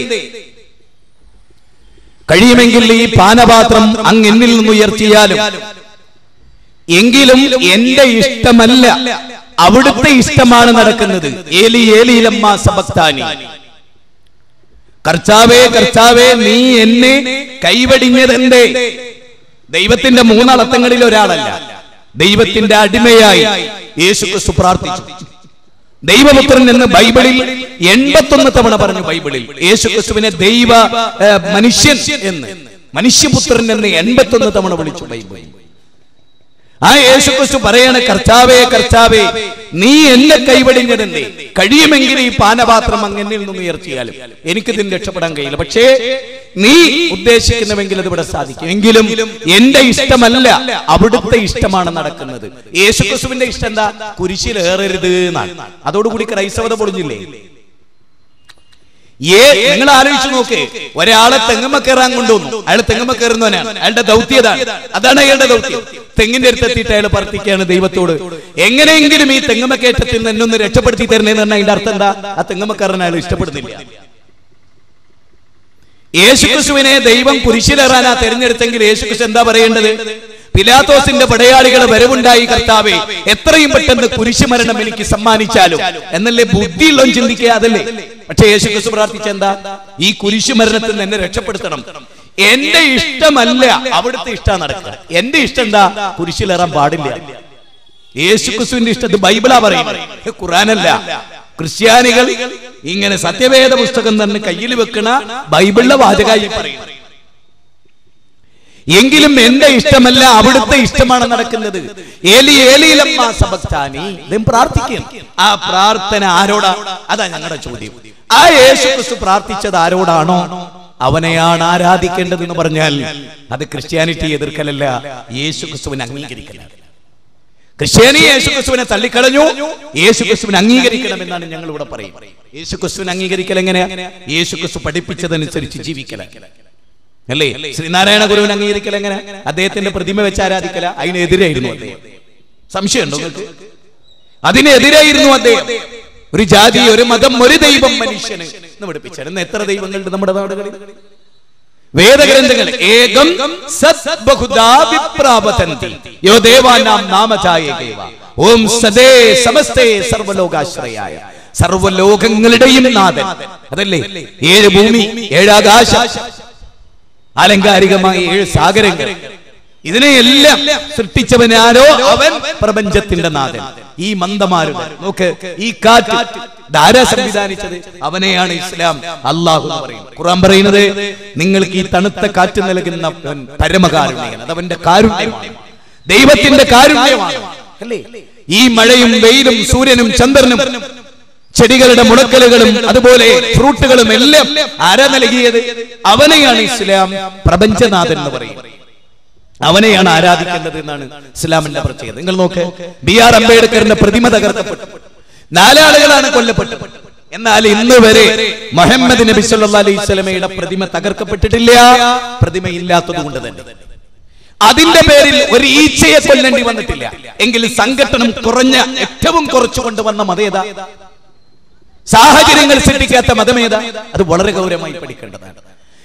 കഴിയുമെങ്കിൽ ഈ പാനപാത്രം അങ്ങ് എന്നിൽ നിന്ന് ഉയർത്തിയാലും എങ്കിലും എന്റെ ഇഷ്ടമല്ല അവിടുത്തെ ഇഷ്ടമാണ് നടക്കുന്നത് ഏലി ഏലിയിലമ്മ സബക്താനി കർത്താവേ കർത്താവേ നീ എന്നെ കൈവടിഞ്ഞതെന്തേ ദൈവത്തിന്റെ മൂന്നളത്തങ്ങളിൽ ഒരാളല്ല ദൈവത്തിന്റെ അടിമയായി യേശു ക്രിസ്തു പ്രാർത്ഥിച്ചു ദൈവപുത്രൻ എന്ന് ബൈബിളിൽ എൺപത്തൊന്ന് തവണ പറഞ്ഞു ബൈബിളിൽ യേശു ക്രിസ്തുവിനെ ദൈവ ഏ, മനുഷ്യൻ എന്ന് മനുഷ്യപുത്രൻ എന്ന് എൺപത്തൊന്ന് തവണ വിളിച്ചു ബൈബിളിൽ ആ യേശു ക്രിസ്തു പറയാണ് കർത്താവേ കർത്താവേ നീ എന്നെ കൈവടിഞ്ഞതെന്തേ കഴിയുമെങ്കിൽ ഈ പാനപാത്രം അങ്ങനിൽ നിന്ന് ഉയർത്തിയാലും എനിക്കിതിന് രക്ഷപ്പെടാൻ കഴിയില്ല പക്ഷേ നീ ഉദ്ദേശിക്കുന്നുവെങ്കിൽ അത് ഇവിടെ സാധിക്കും എങ്കിലും എന്റെ ഇഷ്ടമല്ല അവിടുത്തെ ഇഷ്ടമാണ് നടക്കുന്നത് യേശു ക്രിസ്തുവിന്റെ ഇഷ്ടം എന്താ കുരിശിൽ ഏറരുത് എന്നാണ് അതോടുകൂടി ക്രൈസ്തവത പൊളിഞ്ഞില്ലേ ഏ നിങ്ങൾ ആലോചിച്ച് നോക്ക് ഒരാളെ തെങ്ങുമ്മ കയറാൻ കൊണ്ടുവന്നു അയാൾ തെങ്ങുമ്മ കയറുന്നവനാണ് അയാളുടെ ദൗത്യതാണ് അതാണ് അയാളുടെ ദൗത്യം തെങ്ങിന്റെ അടുത്തെത്തിയിട്ട് അയാൾ പ്രാർത്ഥിക്കുകയാണ് ദൈവത്തോട് എങ്ങനെയെങ്കിലും ഈ തെങ്ങുമ്മ കയറ്റത്തിൽ നിന്ന് എന്നെ ഒന്ന് രക്ഷപ്പെടുത്തി തരണേന്ന് പറഞ്ഞാൽ അതിന്റെ അർത്ഥം എന്താ ആ തെങ്ങുമ്മക്കാരൻ അയാൾ ഇഷ്ടപ്പെടുന്നില്ല യേശുക്രിസ്തുവിനെ ദൈവം കുരിശിലേറാനാ തെരഞ്ഞെടുത്തെങ്കിൽ യേശുക്രിസ്തു എന്താ പറയേണ്ടത് പിലാത്തോസിന്റെ പടയാളികളെ വരവുണ്ടായി കർത്താവേ എത്രയും പെട്ടെന്ന് കുരിശ് മരണം എനിക്ക് സമ്മാനിച്ചാലും എന്നല്ലേ ബുദ്ധിയുള്ളവൻ ചിന്തിക്കുക അതല്ലേ പക്ഷെ യേശുക്രിസ്തു പ്രാർത്ഥിച്ച എന്താ ഈ കുരിശ് മരണത്തിൽ നിന്ന് എന്നെ രക്ഷപ്പെടുത്തണം എന്റെ ഇഷ്ടമല്ല അവിടുത്തെ ഇഷ്ടം നടക്കുക എന്റെ ഇഷ്ടം എന്താ കുരിശിലേറാൻ പാടില്ല യേശുക്രിസ്തുവിന്റെ ഇഷ്ടം ഇത് ബൈബിളാ പറയുന്നത് ഇത് ഖുറാനല്ല ക്രിസ്ത്യാനികൾ ഇങ്ങനെ സത്യവേദ പുസ്തകം തന്നെ കയ്യിൽ വെക്കണ ബൈബിളിലെ വാചകായി പറയുന്നത് എങ്കിലും എന്റെ ഇഷ്ടമല്ല അവിടുത്തെ ഇഷ്ടമാണ് നടക്കുന്നത് ഏലി ഏലിയിലമ്മ സബസ്താനി ഇതും പ്രാർത്ഥിക്കും ആ പ്രാർത്ഥന ആരോടാ അതാ ഞങ്ങളുടെ ചോദ്യം ആ യേശു ക്രിസ്തു പ്രാർത്ഥിച്ചത് ആരോടാണോ അവനെയാണ് ആരാധിക്കേണ്ടത് എന്ന് പറഞ്ഞാൽ അത് ക്രിസ്ത്യാനിറ്റി എതിർക്കലല്ല യേശു ക്രിസ്തുവിനെ അംഗീകരിക്കലാണ് ക്രിസ്ത്യാനി യേശു ക്രിസ്തുവിനെ തള്ളിക്കളഞ്ഞു യേശു ക്രിസ്തുവിനെ അംഗീകരിക്കണമെന്നാണ് ഞങ്ങൾ ഇവിടെ പറയും യേശു ക്രിസ്തുവിനെ അംഗീകരിക്കൽ എങ്ങനെയാ യേശു ക്രിസ്തു പഠിപ്പിച്ചതനുസരിച്ച് ജീവിക്കല അല്ലേ ശ്രീനാരായണ ഗുരുവിനെ അംഗീകരിക്കൽ എങ്ങനെ അദ്ദേഹത്തിന്റെ പ്രതിമ വെച്ച് ആരാധിക്കല അതിനെതിരായിരുന്നു അദ്ദേഹം സംശയമുണ്ടോ നിങ്ങൾക്ക് അതിനെതിരായിരുന്നു അദ്ദേഹം ഒരു ജാതി ഒരു മതം ഒരു ദൈവം മനുഷ്യന് എന്ന് പഠിപ്പിച്ചിരുന്ന എത്ര ദൈവങ്ങളുണ്ട് നമ്മുടെ നാടുകളിൽ വേദഗ്രന്ഥങ്ങൾ ഏകം സത് ബഹുദാ വിപ്രാപതന്തി യോ ദേവാനാം നാമചായേകേവ ഓം സദേ സമസ്തേ സർവലോകാശ്രയായ സർവലോകങ്ങളുടെയും നാഥൻ അതല്ലേ ഏഴ് ഭൂമി ഏഴാകാശം ആലങ്കാരികമായ ഏഴ് സാഗരങ്ങൾ ഇതിനെയെല്ലാം സൃഷ്ടിച്ചവനാരോ അവൻ പ്രപഞ്ചത്തിന്റെ നാഥൻ ഈ മന്ദമാരുടെ നോക്ക് ഈ കാറ്റ് ധാരാ സംവിധാനിച്ചത് അവനെയാണ് ഇസ്ലാം അള്ളാഹു എന്ന് പറയുന്നത് ഖുറാൻ പറയുന്നത് നിങ്ങൾക്ക് ഈ തണുത്ത കാറ്റ് നൽകുന്ന അവൻ പരമകാരുണ്യൻ അതവന്റെ കാരുണ്യമാണ് ദൈവത്തിന്റെ കാരുണ്യമാണ് അല്ലേ ഈ മഴയും വെയിലും സൂര്യനും ചന്ദ്രനും ചെടികളുടെ മുടക്കലുകളും അതുപോലെ ഫ്രൂട്ടുകളും എല്ലാം ആരാ നൽകിയത് അവനെയാണ് ഇസ്ലാം പ്രപഞ്ചനാഥൻ എന്ന് പറയുന്നത് അവനെയാണ് ആരാധിക്കേണ്ടത് എന്നാണ് ഇസ്ലാമിന്റെ പ്രത്യേകത നിങ്ങൾ നോക്ക് ബി ആർ അംബേദ്കറിന്റെ പ്രതിമ തകർക്കപ്പെട്ടു നാലാളുകളാണ് കൊല്ലപ്പെട്ടത് എന്നാൽ ഇന്ന് വരെ മുഹമ്മദ് നബി സല്ലല്ലാഹു അലൈഹി സ്വലമയുടെ പ്രതിമ തകർക്കപ്പെട്ടിട്ടില്ല പ്രതിമ ഇല്ലാത്തത് കൊണ്ട് തന്നെ അതിന്റെ പേരിൽ ഒരു ഈച്ചയെ കൊല്ലേണ്ടി വന്നിട്ടില്ല എങ്കിൽ സംഘട്ടനം കുറഞ്ഞ ഏറ്റവും കുറച്ചു കൊണ്ടുവന്ന മതേതാ സാഹചര്യങ്ങൾ സൃഷ്ടിക്കാത്ത മതമേത അത് വളരെ ഗൗരവമായി പഠിക്കേണ്ടതാണ്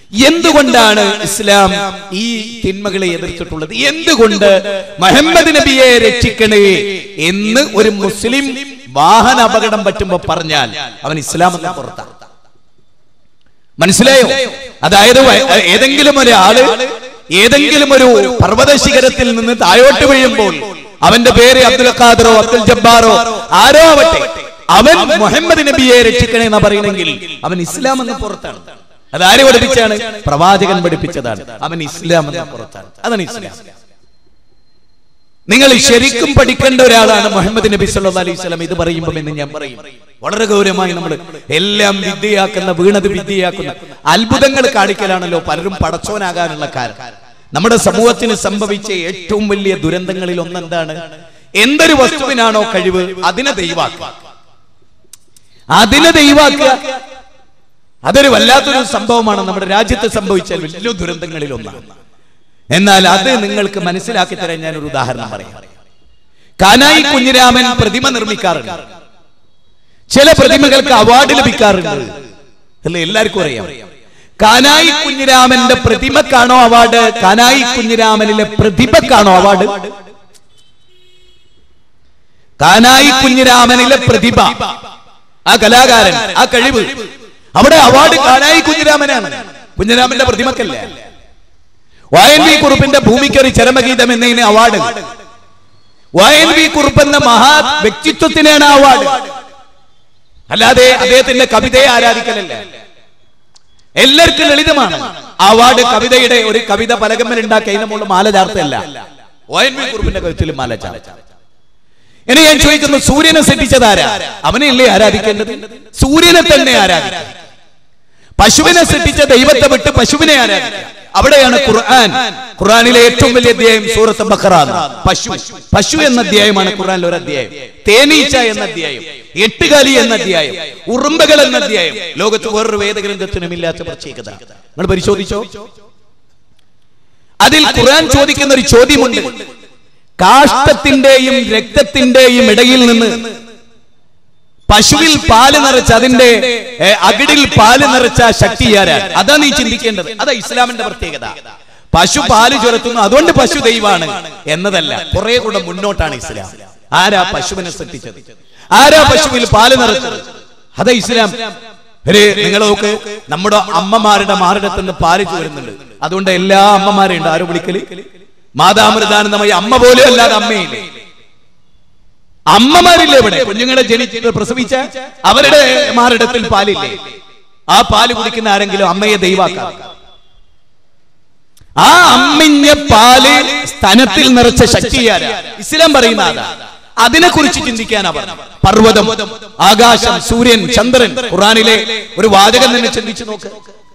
എന്തുകൊണ്ടാണ് ഇസ്ലാം ഈ തിന്മകളെ എതിർത്തിട്ടുള്ളത് എന്തുകൊണ്ട് മുഹമ്മദ് നബിയെ രക്ഷിക്കണേ എന്ന് ഒരു മുസ്ലിം വാഹന അപകടം പറ്റുമ്പോ പറഞ്ഞാൽ അവൻ ഇസ്ലാം എന്ന പുറത്താണ് മനസ്സിലായോ അതായത് വ- ഏതെങ്കിലും ഒരാള് ഏതെങ്കിലും ഒരു പർവ്വത ശിഖരത്തിൽ നിന്ന് താഴോട്ട് വീഴുമ്പോൾ അവന്റെ പേര് അബ്ദുൽ ഖാദറോ അബ്ദുൽ ജബ്ബാറോ ആരോ ആവട്ടെ അവൻ മുഹമ്മദ് നബിയെ രക്ഷിക്കണേ എന്ന് പറയുന്നെങ്കിൽ അവൻ ഇസ്ലാം എന്ന പുറത്താണ് അതാര് പഠിപ്പിച്ചാണ് പ്രവാചകൻ പഠിപ്പിച്ചതാണ് അവൻ ഇസ്ലാം എന്ന പുറത്താണ് അതാണ് ഇസ്ലാം നിങ്ങൾ ശരിക്കും പഠിക്കേണ്ട ഒരാളാണ് മുഹമ്മദ് നബി സല്ലല്ലാഹു അലൈഹി വസല്ലം ഇത് പറയുമ്പോൾ എന്ന് ഞാൻ പറയും വളരെ ഗൗരവമായി നമ്മൾ എല്ലാം വിദ്യയാക്കുന്ന വീണത് വിദ്യയാക്കുന്ന അത്ഭുതങ്ങൾ കാണിക്കലാണല്ലോ പലരും പടച്ചോനാകാനുള്ള കാരണം നമ്മുടെ സമൂഹത്തിന് സംഭവിച്ച ഏറ്റവും വലിയ ദുരന്തങ്ങളിൽ ഒന്നെന്താണ് എന്തൊരു വസ്തുവിനാണോ കഴിവ് അതിനെ ദൈവാക്കുക അതിനെ ദൈവാക്കുക അതൊരു വല്ലാത്തൊരു സംഭവമാണ് നമ്മുടെ രാജ്യത്ത് സംഭവിച്ച വലിയ ദുരന്തങ്ങളിൽ ഒന്നാണ് എന്നാൽ അത് നിങ്ങൾക്ക് മനസ്സിലാക്കി തരാൻ ഞാൻ ഒരു ഉദാഹരണം പറയാം കാനായി കുഞ്ഞിരാമൻ പ്രതിമ നിർമ്മിക്കാറുണ്ട് ചില പ്രതിമകൾക്ക് അവാർഡ് ലഭിക്കാറുണ്ട് അല്ലേ എല്ലാവർക്കും അറിയാം കാനായി കുഞ്ഞിരാമന്റെ പ്രതിമക്കാണോ അവാർഡ് കാനായി കുഞ്ഞിരാമനിലെ പ്രതിഭക്കാണോ അവാർഡ് കാനായി കുഞ്ഞിരാമനിലെ പ്രതിഭ ആ കലാകാരൻ ആ കഴിവ് അവിടെ അവാർഡ് കാനായി കുഞ്ഞിരാമനാണ് കുഞ്ഞിരാമന്റെ പ്രതിമക്കല്ലേ വയൻ വി കുറുപ്പിന്റെ ഭൂമിക്കൊരു ചരമഗീതം എന്നതിന് അവാർഡ് വയൻ വി കുറുപ്പ് എന്ന മഹാ വ്യക്തിത്വത്തിനാണ് അവാർഡ് അല്ലാതെ അദ്ദേഹത്തിന്റെ കവിതയെ ആരാധിക്കലല്ല എല്ലാവർക്കും ലളിതമാണ് അവാർഡ് കവിതയുടെ ഒരു കവിത പലകമ്മൽ ഉണ്ടാക്കി അതിന്റെ മുകളിൽ മാല ചാർത്തല്ല വയൻ വി കുറുപ്പിന്റെ കവിതയിൽ മാല ചാർത്ത ഇനി ഞാൻ ചോദിക്കുന്നു സൂര്യനെ സൃഷ്ടിച്ചതാരാ അവനെയല്ലേ ആരാധിക്കേണ്ടത് സൂര്യനെ തന്നെ ആരാധിക്കുക പശുവിനെ സൃഷ്ടിച്ച ദൈവത്തെ വിട്ട് പശുവിനെ ആരാധിക്കുക അവിടെയാണ് ഖുർആൻ ഖുർആനിലെ ഏറ്റവും വലിയ അധ്യായം സൂറത്ത് ബഖറ പശു പശു എന്ന അധ്യായമാണ് ഖുർആനിലെ ഒരു അധ്യായം തേനീച്ച എന്ന അധ്യായം എട്ടുകാലി എന്ന അധ്യായം ഉറുമ്പകൾ എന്ന അധ്യായം ലോകത്ത് വേറൊരു വേദഗ്രന്ഥത്തിനും ഇല്ലാത്ത പ്രത്യേകത നിങ്ങൾ പരിശോധിച്ചോ അതിൽ ഖുർആൻ ചോദിക്കുന്ന ഒരു ചോദ്യമുണ്ട് കാഷ്ടത്തിന്റെയും രക്തത്തിന്റെയും ഇടയിൽ നിന്ന് പശുവിൽ പാല് നിറച്ച അതിന്റെ ഏ, അകിടിൽ പാല് നിറച്ച ശക്തി ആരാ അതാ നീ ചിന്തിക്കേണ്ടത് അതാ ഇസ്ലാമിന്റെ പ്രത്യേകത പശു പാല് ചുരത്തുന്നു അതുകൊണ്ട് പശു ദൈവാണ് എന്നതല്ല കുറെ കൂടെ മുന്നോട്ടാണ് ഇസ്ലാം ആരാ പശുവിനെ സൃഷ്ടിച്ചത് ആരാ പശുവിൽ പാല് നിറച്ചത് അതാ ഇസ്ലാം ഒരു നിങ്ങൾ നോക്ക് നമ്മുടെ അമ്മമാരുടെ മാറിടത്ത് നിന്ന് പാല് ചോരുന്നുണ്ട് അതുകൊണ്ട് എല്ലാ അമ്മമാരെയും ഉണ്ട് ആരും വിളിക്കല് മാതാമൃതാനന്ദമായി അമ്മ പോലും അല്ലാതെ അമ്മയില്ലേ അമ്മമാരില്ലേ ഇവിടെ കുഞ്ഞുങ്ങളെ ജനിച്ചിട്ട് പ്രസവിച്ച അവരുടെ മാറിടത്തിൽ പാലില്ലേ ആ പാല് കുടിക്കുന്ന ആരെങ്കിലും അമ്മയെ ദൈവാക്കാം ആ അമ്മിഞ്ഞ പാല് സ്തനത്തിൽ നിറച്ച ശക്തിയാരാ ഇസ്ലാം പറയുന്ന അതാ അതിനെ കുറിച്ച് ചിന്തിക്കാനാ പറഞ്ഞത് പർവ്വതം ആകാശം സൂര്യൻ ചന്ദ്രൻ ഖുറാനിലെ ഒരു വാചകം തന്നെ ചിന്തിച്ചു നോക്ക്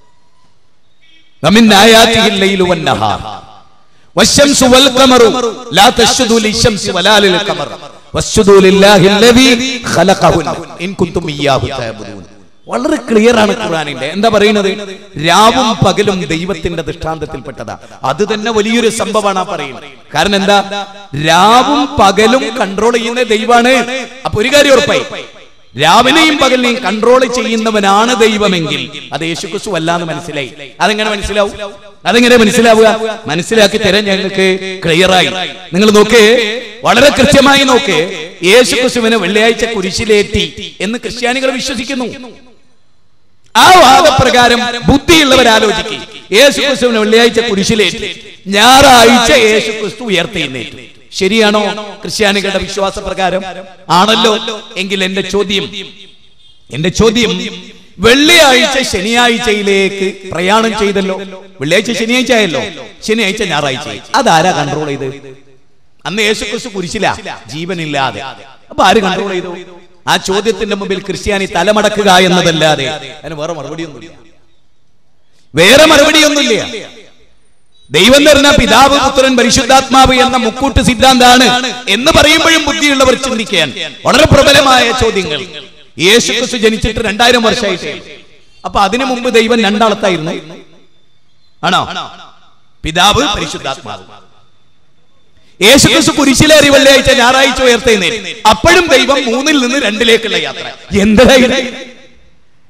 ومن آياته الليل والنهار والشمس والقمر لا تسجدوا للشمس ولا للقمر واسجدوا لله الذي خلقهن إن كنتم إياه تعبدون വളരെ ക്ലിയർ ആണ് ഖുറാനിന്റെ എന്താ പറയുന്നത് രാവും പകലും ദൈവത്തിന്റെ ദൃഷ്ടാന്തത്തിൽപ്പെട്ടതാ അത് തന്നെ വലിയൊരു സംഭവമാണ് ആ പറയുന്നത് കാരണം എന്താ രാവും പകലും കൺട്രോൾ ചെയ്യുന്ന ദൈവമാണ് അപ്പൊ ഒരു കാര്യം ഉറപ്പായി രാവിലെയും പകലിനെയും കൺട്രോൾ ചെയ്യുന്നവനാണ് ദൈവമെങ്കിൽ അത് യേശുക്രിസ്തു അല്ലാന്ന് മനസ്സിലായി അതെങ്ങനെ മനസ്സിലാവും അതെങ്ങനെ മനസ്സിലാവുക മനസ്സിലാക്കി തരാൻ ഞങ്ങൾക്ക് ക്ലിയറായി നിങ്ങൾ നോക്കേ വളരെ കൃത്യമായി നോക്കേ യേശുക്രിസ്തുവിനെ വെള്ളിയാഴ്ച കുരിശിലേറ്റി എന്ന് ക്രിസ്ത്യാനികൾ വിശ്വസിക്കുന്നു ആ വാദപ്രകാരം ബുദ്ധിയുള്ളവർ ആലോചിക്കും യേശുക്രിസ്തുവിനെ വെള്ളിയാഴ്ച കുരിശിലേറ്റി ഞായറാഴ്ച യേശുക്രിസ്തു ഉയർത്തെഴുന്നേറ്റു ശരിയാണോ ക്രിസ്ത്യാനികളുടെ വിശ്വാസ പ്രകാരം ആണല്ലോ എങ്കിൽ എന്റെ ചോദ്യം എന്റെ ചോദ്യം വെള്ളിയാഴ്ച ശനിയാഴ്ചയിലേക്ക് പ്രയാണം ചെയ്തല്ലോ വെള്ളിയാഴ്ച ശനിയാഴ്ച ആയല്ലോ ശനിയാഴ്ച ഞായറാഴ്ച അതാരാ കൺട്രോൾ ചെയ്ത് അന്ന് യേശുക്രിസ്തു കുരിശില ജീവനില്ലാതെ അപ്പൊ ആര് കൺട്രോൾ ചെയ്തു ആ ചോദ്യത്തിന്റെ മുമ്പിൽ ക്രിസ്ത്യാനി തലമടക്കുക എന്നതല്ലാതെ അതിന് വേറെ മറുപടിയൊന്നുമില്ല വേറെ മറുപടിയൊന്നുമില്ല ദൈവം എന്ന് പറഞ്ഞാൽ പിതാവ് പുത്രൻ പരിശുദ്ധാത്മാവ് എന്ന മുക്കൂട്ട് സിദ്ധാന്താണ് എന്ന് പറയുമ്പോഴും ബുദ്ധിയുള്ളവർ ചിന്തിക്കാൻ വളരെ പ്രബലമായ ചോദ്യങ്ങൾ യേശു ക്രിസ്തു ജനിച്ചിട്ട് രണ്ടായിരം വർഷമായിട്ട് അപ്പൊ അതിനു മുമ്പ് ദൈവം രണ്ടാളത്തായിരുന്നു ആണോ പിതാവ് പരിശുദ്ധാത്മാവ് യേശു ക്രിസ്തു കുരിശിലേറി വെള്ളിയാഴ്ച ഞായറാഴ്ച ഉയർത്തേന്നേ അപ്പോഴും ദൈവം മൂന്നിൽ നിന്ന് രണ്ടിലേക്കുള്ള യാത്ര എന്താ ഇത്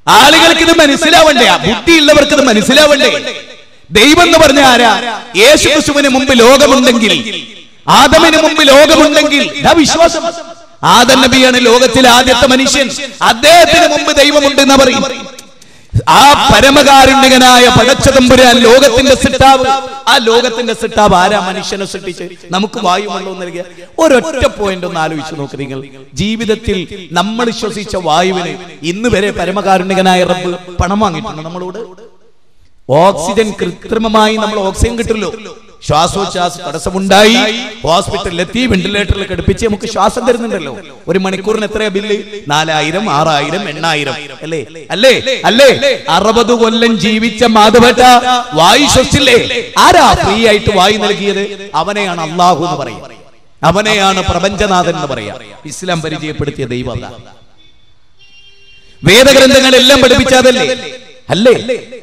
ആളുകൾക്ക് ഇത് മനസ്സിലാവണ്ടേ ആ ബുദ്ധിയുള്ളവർക്ക് ഇത് മനസ്സിലാവണ്ടേ ദൈവം എന്ന് പറഞ്ഞ ആരാ യേശു ക്രിസ്തുവിന് മുമ്പ് ലോകമുണ്ടെങ്കിൽ ആദമിന് മുമ്പ് ലോകമുണ്ടെങ്കിൽ ഇതാ വിശ്വാസം ആദം നബിയാണ് ലോകത്തിലെ ആദ്യത്തെ മനുഷ്യൻ അദ്ദേഹത്തിന് മുമ്പ് ദൈവമുണ്ടെന്ന് പറയും ആ പരമകാരുണ്യകനായ പടച്ചതമ്പുരാൻ ലോകത്തിന്റെ സിട്ടാവ് ആ ലോകത്തിന്റെ സിട്ടാവ് ആരാ മനുഷ്യനെ സൃഷ്ടിച്ച് നമുക്ക് വായുവെള്ളം നൽകിയ ഒരൊറ്റ പോയിന്റ് ഒന്ന് ആലോചിച്ച് നോക്ക് നിങ്ങൾ ജീവിതത്തിൽ നമ്മൾ ശ്വസിച്ച വായുവിന് ഇന്ന് വരെ പരമകാരുണ്യകനായ റബ്ബ് പണം വാങ്ങിയിട്ടുണ്ട് നമ്മളോട് ഓക്സിജൻ കൃത്രിമമായി നമ്മൾ ഓക്സിജൻ കിട്ടുമല്ലോ ശ്വാസോച്ഛ്വാസ തടസ്സമുണ്ടായി ഹോസ്പിറ്റലിലെത്തി വെന്റിലേറ്ററിൽ ഘടിപ്പിച്ച് നമുക്ക് ശ്വാസം തരുന്നുണ്ടല്ലോ ഒരു മണിക്കൂറിന് എത്രയാ ബില്ല് നാലായിരം ആറായിരം എണ്ണായിരം അല്ലേ അല്ലേ അല്ലേ അറുപത് കൊല്ലം ജീവിച്ച മാധവട്ട വായു ശ്വസിച്ചില്ലേ ആരാ ഫ്രീ ആയിട്ട് വായു നൽകിയത് അവനെയാണ് അള്ളാഹു എന്ന് പറയാം അവനെയാണ് പ്രപഞ്ചനാഥൻ എന്ന് പറയാം ഇസ്ലാം പരിചയപ്പെടുത്തിയ ദൈവം അതാ. വേദഗ്രന്ഥങ്ങളെല്ലാം പഠിപ്പിച്ചതല്ലേ അല്ലേ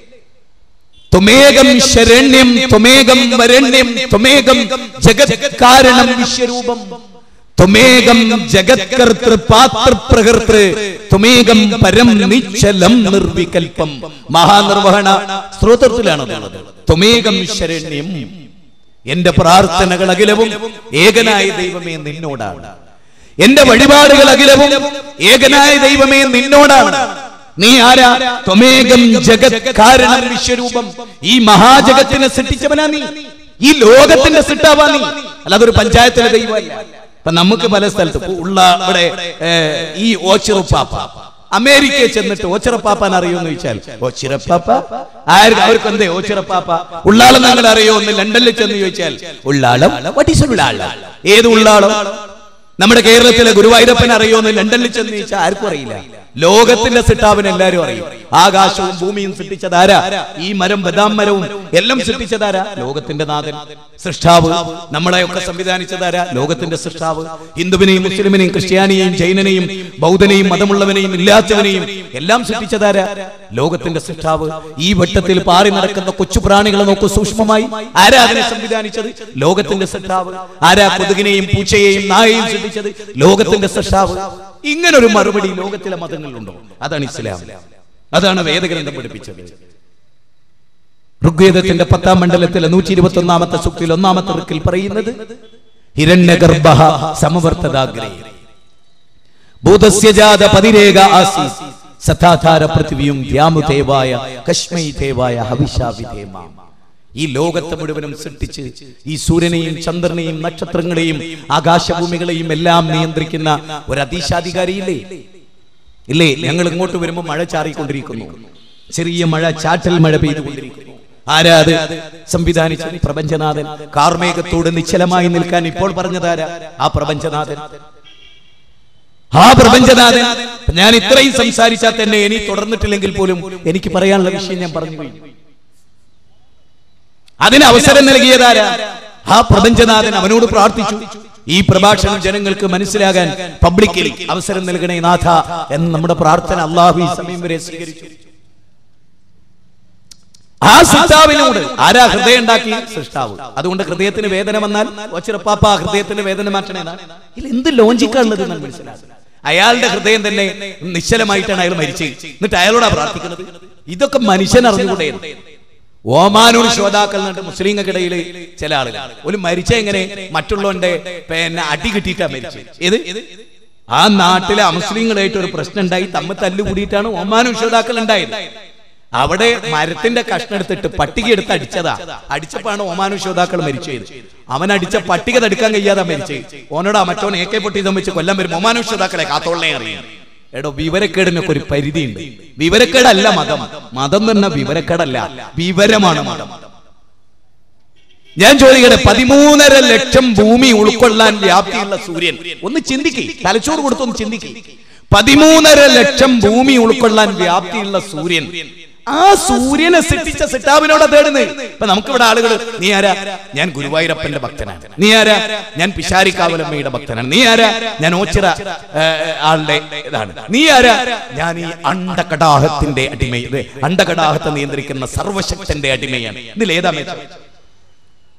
ത്വമേകം ശരണ്യം ത്വമേകം വരണ്യം ത്വമേകം ജഗത് കാരണം വിശ്വരൂപം ത്വമേകം ജഗത്കർത്തൃ പാത്രപ്രകർത്തൃ ത്വമേകം പരം നിശ്ചലം നിർവികൽപ്പം മഹാനിർവഹണ സ്ത്രോത്രത്തിലാണ് അതുള്ളത് ത്വമേകം ശരണ്യം എന്റെ പ്രാർത്ഥനകൾ അഖിലവും ഏകനായ ദൈവമേ നിന്നോടാണ് എന്റെ വഴിപാടുകൾ അഖിലവും ഏകനായ ദൈവമേ നിന്നോടാണ് നീ ആരാ ത്വമേകം ജഗത് കാരണം വിശ്വരൂപം ഈ മഹാജഗത്തിനെ സൃഷ്ടിച്ചവനാ നീ ഈ ലോകത്തിന്റെ സൃഷ്ടാവാ നീ അല്ലാതെ ഒരു പഞ്ചായത്തിലെ ദൈവമല്ല ഇപ്പൊ നമുക്ക് പല സ്ഥലത്ത് ഇപ്പൊ ഉള്ള ഇവിടെ ഏ, ഈ ഓച്ചിറുപ്പാപ്പ അമേരിക്കയിൽ ചെന്നിട്ട് ഓച്ചിറപ്പാപ്പാൻ അറിയുമെന്ന് ചോദിച്ചാൽ ഓച്ചിറപ്പാപ്പ ആർക്ക് അവർക്ക് എന്തേ ഓച്ചിറപ്പാപ്പ ഉള്ളാളം നിങ്ങൾ അറിയോ എന്ന് ലണ്ടനിൽ ചെന്ന് ചോദിച്ചാൽ ഉള്ളാളം what is ഉള്ളാളം ഏത് ഉള്ളാളം നമ്മുടെ കേരളത്തിലെ ഗുരുവായൂരപ്പൻ അറിയോന്ന് ലണ്ടനിൽ ചെന്ന് ചോദിച്ചാൽ ആർക്കും അറിയില്ല ലോകത്തിന്റെ സിട്ടാവിന് എല്ലാരും അറിയും ആകാശവും ഭൂമിയും സൃഷ്ടിച്ചതാരാ ഈ മരം ബദാം മരവും എല്ലാം സൃഷ്ടിച്ചതാരാ ലോകത്തിന്റെ നാഥൻ സൃഷ്ടാവ് നമ്മളെയൊക്കെ സംവിധാനിച്ചതാരാ ലോകത്തിന്റെ സൃഷ്ടാവ് ഹിന്ദുവിനെയും മുസ്ലിമിനെയും ക്രിസ്ത്യാനിയെയും ജൈനനെയും ബൗദ്ധനെയും മതമുള്ളവനെയും ഇല്ലാത്തവനെയും എല്ലാം സൃഷ്ടിച്ചതാരാ ലോകത്തിന്റെ സൃഷ്ടാവ് ഈ വട്ടത്തിൽ പാറി നടക്കുന്ന കൊച്ചു പ്രാണികളെ നോക്കൂ സൂക്ഷ്മമായി ആരാ അതിനെ സംവിധാനിച്ചത് ലോകത്തിന്റെ സൃഷ്ടാവ് ആരാ കൊതുകിനെയും പൂച്ചയെയും നായയും സൃഷ്ടിച്ചത് ലോകത്തിന്റെ സൃഷ്ടാവ് ഇങ്ങനൊരു മറുപടി ലോകത്തിലെ മതങ്ങളിലുണ്ടോ അതാണ് ഇസ്ലാം അതാണ് വേദഗ്രന്ഥം പഠിപ്പിച്ചത് ഋഗ്വേദത്തിന്റെ പത്താം മണ്ഡലത്തിലെ നൂറ്റി ഇരുപത്തി ഒന്നാമത്തെ സുക്തിയിൽ ഒന്നാമത്തെ ഋക്കിൽ പറയുന്നത് ഹിരണ്യഗർഭ സമവർത്തതാഗ്രേ ഭൂതസ്യജാത പതിരേക ആസീസ് സഥാധാര പൃഥ്വിയും വ്യാമുദേവായ കശ്മൈ ദേവായ ഹവിഷാവിധേമ ഈ ലോകത്തെ മുഴുവനും സൃഷ്ടിച്ച് ഈ സൂര്യനെയും ചന്ദ്രനെയും നക്ഷത്രങ്ങളെയും ആകാശഭൂമികളെയും എല്ലാം നിയന്ത്രിക്കുന്ന ഒരു അതീശാധികാരിയില്ലേ ഇല്ലേ ഞങ്ങൾ ഇങ്ങോട്ട് വരുമ്പോൾ മഴ ചാറിക്കൊണ്ടിരിക്കുന്നു ചെറിയ മഴ ചാറ്റൽ മഴ പെയ്തുകൊണ്ടിരിക്കുന്നു ആരാ അത് സംവിധാനിച്ചത് പ്രപഞ്ചനാഥൻ കാർമേഘത്തോട് നിശ്ചലമായി നിൽക്കാൻ ഇപ്പോൾ പറഞ്ഞതാരാ ആ പ്രപഞ്ചനാഥൻ ആ പ്രപഞ്ചനാഥൻ ഞാൻ ഇത്രയും സംസാരിച്ചാൽ തന്നെ ഇനി തുടർന്നിട്ടില്ലെങ്കിൽ പോലും എനിക്ക് പറയാനുള്ള വിഷയം ഞാൻ പറഞ്ഞു കഴിഞ്ഞു അതിന് അവസരം നൽകിയതാരാ ആ പ്രപഞ്ചനാഥൻ അവനോട് പ്രാർത്ഥിച്ചു ഈ പ്രഭാഷണം ജനങ്ങൾക്ക് മനസ്സിലാകാൻ പബ്ലിക്കിൽ അവസരം നൽകണേ നാഥ എന്ന് നമ്മുടെ പ്രാർത്ഥന അള്ളാഹു ഈ സമയം വരെ സ്വീകരിച്ചു ആ സൃഷ്ടാവിനോട് ആരാ ഹൃദയം ഉണ്ടാക്കി സൃഷ്ടാവ് അതുകൊണ്ട് ഹൃദയത്തിന് വേദന വന്നാൽ ഒച്ചിറപ്പാപ്പ ഹൃദയത്തിന് വേദന മാറ്റണേ എന്നാ. ഇതിൽ എന്ത് ലോഞ്ചിക്കാണുള്ളത് എന്ന് മനസ്സിലാക്കുക അയാളുടെ ഹൃദയം തന്നെ നിശ്ചലമായിട്ടാണ് അയാൾ മരിച്ചത് എന്നിട്ട് അയാളോടാ പ്രാർത്ഥിക്കുന്നത് ഇതൊക്കെ മനുഷ്യൻ അറിഞ്ഞുകൂടെ ഓമാനൂർ ശ്രോതാക്കൾ എന്നിട്ട് മുസ്ലിങ്ങൾക്കിടയിൽ ചില ആളുകൾ ഒരു മരിച്ച എങ്ങനെ മറ്റുള്ളവന്റെ പിന്നെ അടി കിട്ടിയിട്ടാ മരിച്ചത് ഏത് ആ നാട്ടിലെ അമുസ്ലിങ്ങളായിട്ട് ഒരു പ്രശ്നം ഉണ്ടായി തമ്മിൽ തല്ലുകൂടിയിട്ടാണ് ഒമാനൂർ ശ്രോതാക്കൾ ഉണ്ടായത് അവിടെ മരത്തിന്റെ കഷ്ണം എടുത്തിട്ട് പട്ടിക എടുത്ത് അടിച്ചതാ അടിച്ചപ്പോഴാണ് ഒമാനു ശ്രോതാക്കൾ മരിച്ചത് അവൻ അടിച്ച പട്ടിക തടുക്കാൻ കഴിയാതെ മരിച്ചത് ഓനോട് മറ്റോൻ എ കെ പൊട്ടി വെച്ച് കൊല്ലം വരും ഒമാനു ശ്രോതാക്കളെ കാത്തോളനെ അറിയാം എടോ വിവരക്കേടിനൊക്കെ ഒരു പരിധിയുണ്ട് വിവരക്കേടല്ല മതം മതം തന്നെ വിവരക്കേടല്ല വിവരമാണ് മതം ഞാൻ ചോദിക്കട്ടെ പതിമൂന്നര ലക്ഷം ഭൂമി ഉൾക്കൊള്ളാൻ വ്യാപ്തിയുള്ള സൂര്യൻ ഒന്ന് ചിന്തിക്ക് തലച്ചോറ് കൊടുത്തൊന്ന് ചിന്തിക്ക് പതിമൂന്നര ലക്ഷം ഭൂമി ഉൾക്കൊള്ളാൻ വ്യാപ്തിയുള്ള സൂര്യൻ ആ സൂര്യനെ സൃഷ്ടിച്ച സിട്ടാവിനോട് തേടുന്നത് ഇപ്പൊ നമുക്കിവിടെ ആളുകൾ നീ ആരാ ഞാൻ ഗുരുവായൂരപ്പന്റെ ഭക്തനാണ് നീ ആരാ ഞാൻ പിശാരിക്കാവലമ്മയുടെ ഭക്തനാണ് നീ ആരാ ഞാൻ ഓച്ചിറ ഏ, ആളുടെ ഇതാണ് നീ ആരാ ഞാൻ ഈ അണ്ടകടാഹത്തിന്റെ അടിമ ഇത് അണ്ടകടാഹത്തെ നിയന്ത്രിക്കുന്ന സർവശക്തന്റെ അടിമയാണ് ഇതിൽ ഏതാ മെച്ചം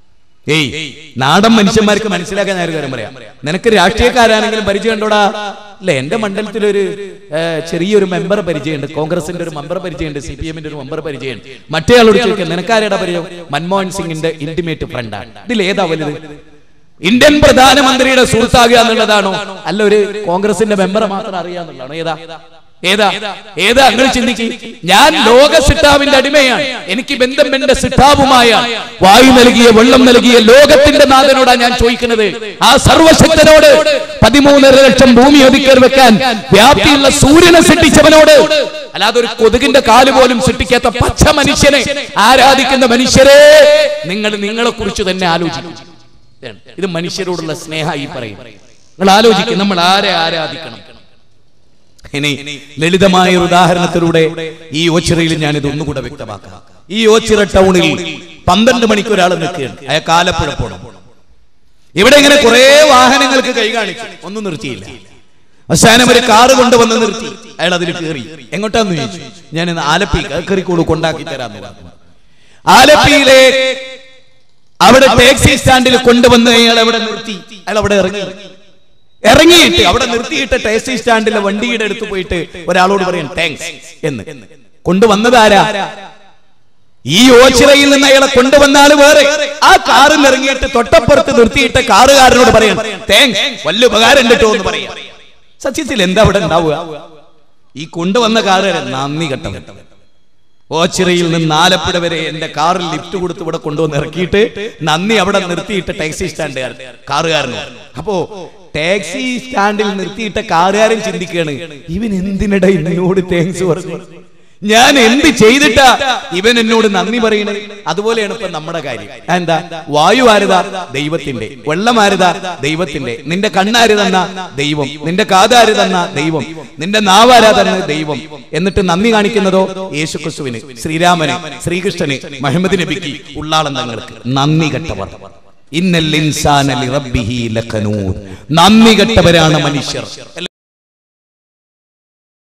ഏയ് നാടൻ മനുഷ്യന്മാർക്ക് മനസ്സിലാക്കാൻ ഞാൻ ഒരു കാര്യം പറയാം നിനക്ക് രാഷ്ട്രീയക്കാരാണെങ്കിലും പരിചയം ഉണ്ടോടാ അല്ലെ എന്റെ മണ്ഡലത്തിലൊരു ഏ, ചെറിയൊരു മെമ്പർ പരിചയമുണ്ട് കോൺഗ്രസിന്റെ ഒരു മെമ്പർ പരിചയമുണ്ട് സി പി എമ്മിന്റെ ഒരു മെമ്പർ പരിചയമുണ്ട് മറ്റേ ആളോട് ചോദിക്കാം നിനക്കാരുടെ പരിചയം മൻമോഹൻ സിംഗിന്റെ ഇന്റിമേറ്റ് ഫ്രണ്ടാണ് ഇതിൽ ഏതാ വലുത് ഇന്ത്യൻ പ്രധാനമന്ത്രിയുടെ സുഹൃത്താകുക എന്നുള്ളതാണോ അല്ല ഒരു കോൺഗ്രസിന്റെ മെമ്പറെ മാത്രം അറിയാന്നുള്ളതാണോ ഏതാ ഏതാ ഏതാ നിങ്ങൾ ചിന്തിക്കും ഞാൻ ലോക സിട്ടാവിന്റെ അടിമയാണ് എനിക്ക് ബന്ധം എന്റെ സിട്ടാവുമായ വായു നൽകിയ വെള്ളം നൽകിയ ലോകത്തിന്റെ നാഥനോടാ ഞാൻ ചോദിക്കുന്നത് ആ സർവശക്തനോട് പതിമൂന്നര ലക്ഷം ഭൂമി ഒതുക്കൽ വെക്കാൻ വ്യാപ്തിയുള്ള സൂര്യനെ സൃഷ്ടിച്ചവനോട് അല്ലാതെ ഒരു കൊതുകിന്റെ കാല് പോലും സൃഷ്ടിക്കാത്ത പച്ച മനുഷ്യനെ ആരാധിക്കുന്ന മനുഷ്യരെ നിങ്ങൾ നിങ്ങളെ കുറിച്ച് തന്നെ ആലോചിക്കും ഇത് മനുഷ്യരോടുള്ള സ്നേഹ ഈ പറയും നിങ്ങൾ ആലോചിക്കും നമ്മൾ ആരെ ആരാധിക്കണം ഇനി ലളിതമായ ഒരു ഉദാഹരണത്തിലൂടെ ഈ ഓച്ചിറയിൽ ഞാൻ ഇത് ഒന്നുകൂടെ വ്യക്തമാക്കാം ഈ ഓച്ചിറ ടൗണിൽ പന്ത്രണ്ട് മണിക്ക് ഒരാൾ നിൽക്കുകയാണ് അയാൾക്ക് ആലപ്പുഴ പോകണം ഇവിടെ ഇങ്ങനെ കുറെ വാഹനങ്ങൾക്ക് കൈ കാണിച്ചു ഒന്നും നിർത്തിയില്ല അവസാനം ഒരു കാറ് കൊണ്ടുവന്ന് നിർത്തി അയാൾ അതിൽ കയറി എങ്ങോട്ടാന്ന് ചോദിച്ചു ഞാൻ ഇന്ന് ആലപ്പി കയറിക്കൂട് കൊണ്ടാക്കി തരാന്ന് പറഞ്ഞു ആലപ്പിയിലെ അവിടെ ടാക്സി സ്റ്റാൻഡിൽ കൊണ്ടുവന്ന് അയാൾ അവിടെ നിർത്തി അയാൾ അവിടെ ഇറങ്ങി ഇറങ്ങിയിട്ട് അവിടെ നിർത്തിയിട്ട് ടാക്സി സ്റ്റാൻഡിലെ വണ്ടിയുടെ അടുത്ത് പോയിട്ട് ഒരാളോട് പറയാൻ താങ്ക്സ് എന്ന് കൊണ്ടുവന്നതാരാ ഈ ഓച്ചിറയിൽ നിന്ന് അയാളെ കൊണ്ടുവന്ന ആള് വേറെ ആ കാറിൽ ഇറങ്ങിയിട്ട് തൊട്ടപ്പുറത്ത് നിർത്തിയിട്ട് കാറുകാരനോട് പറയാൻ താങ്ക്സ് വല്ല ഉപകാരം കിട്ടോ എന്ന് പറയാം സത്യത്തിൽ എന്താ അവിടെ ഉണ്ടാവുക ഈ കൊണ്ടുവന്ന കാറുകാരൻ നന്ദി കെട്ടവൻ ഓച്ചിറയിൽ നിന്ന് ആലപ്പുഴ വരെ എന്റെ കാറിൽ ലിഫ്റ്റ് കൊടുത്ത് ഇവിടെ കൊണ്ടുവന്ന് ഇറക്കിയിട്ട് നന്ദി അവിടെ നിർത്തിയിട്ട് ടാക്സി സ്റ്റാൻഡുകാരൻ കാറുകാരനോ അപ്പോ ടാക്സി സ്റ്റാൻഡിൽ നിർത്തിയിട്ട കാറുകാരൻ ചിന്തിക്കുകയാണ് ഇവൻ എന്തിനിട എന്നോട് താങ്ക്സ് പറഞ്ഞു ഞാൻ എന്ത് ചെയ്തിട്ടാ ഇവൻ എന്നോട് നന്ദി പറയണത് അതുപോലെയാണ് ഇപ്പൊ നമ്മുടെ കാര്യം എന്താ വായു ആരുതാ ദൈവത്തിന്റെ വെള്ളം ആരുതാ ദൈവത്തിന്റെ നിന്റെ കണ്ണാര് തന്ന ദൈവം നിന്റെ കാതാര് തന്ന ദൈവം നിന്റെ നാവാരാ തന്ന ദൈവം എന്നിട്ട് നന്ദി കാണിക്കുന്നതോ യേശുക്രിസ്തുവിന് ശ്രീരാമന് ശ്രീകൃഷ്ണന് മുഹമ്മദ് നബിക്ക് ഉള്ളാളം തങ്ങൾക്ക് നന്ദി കെട്ടവർ ഇന്നൽ ഇൻസാന ലിറബ്ബിഹി ലഖനൂർ നന്ദി കെട്ടവരാണ് മനുഷ്യർ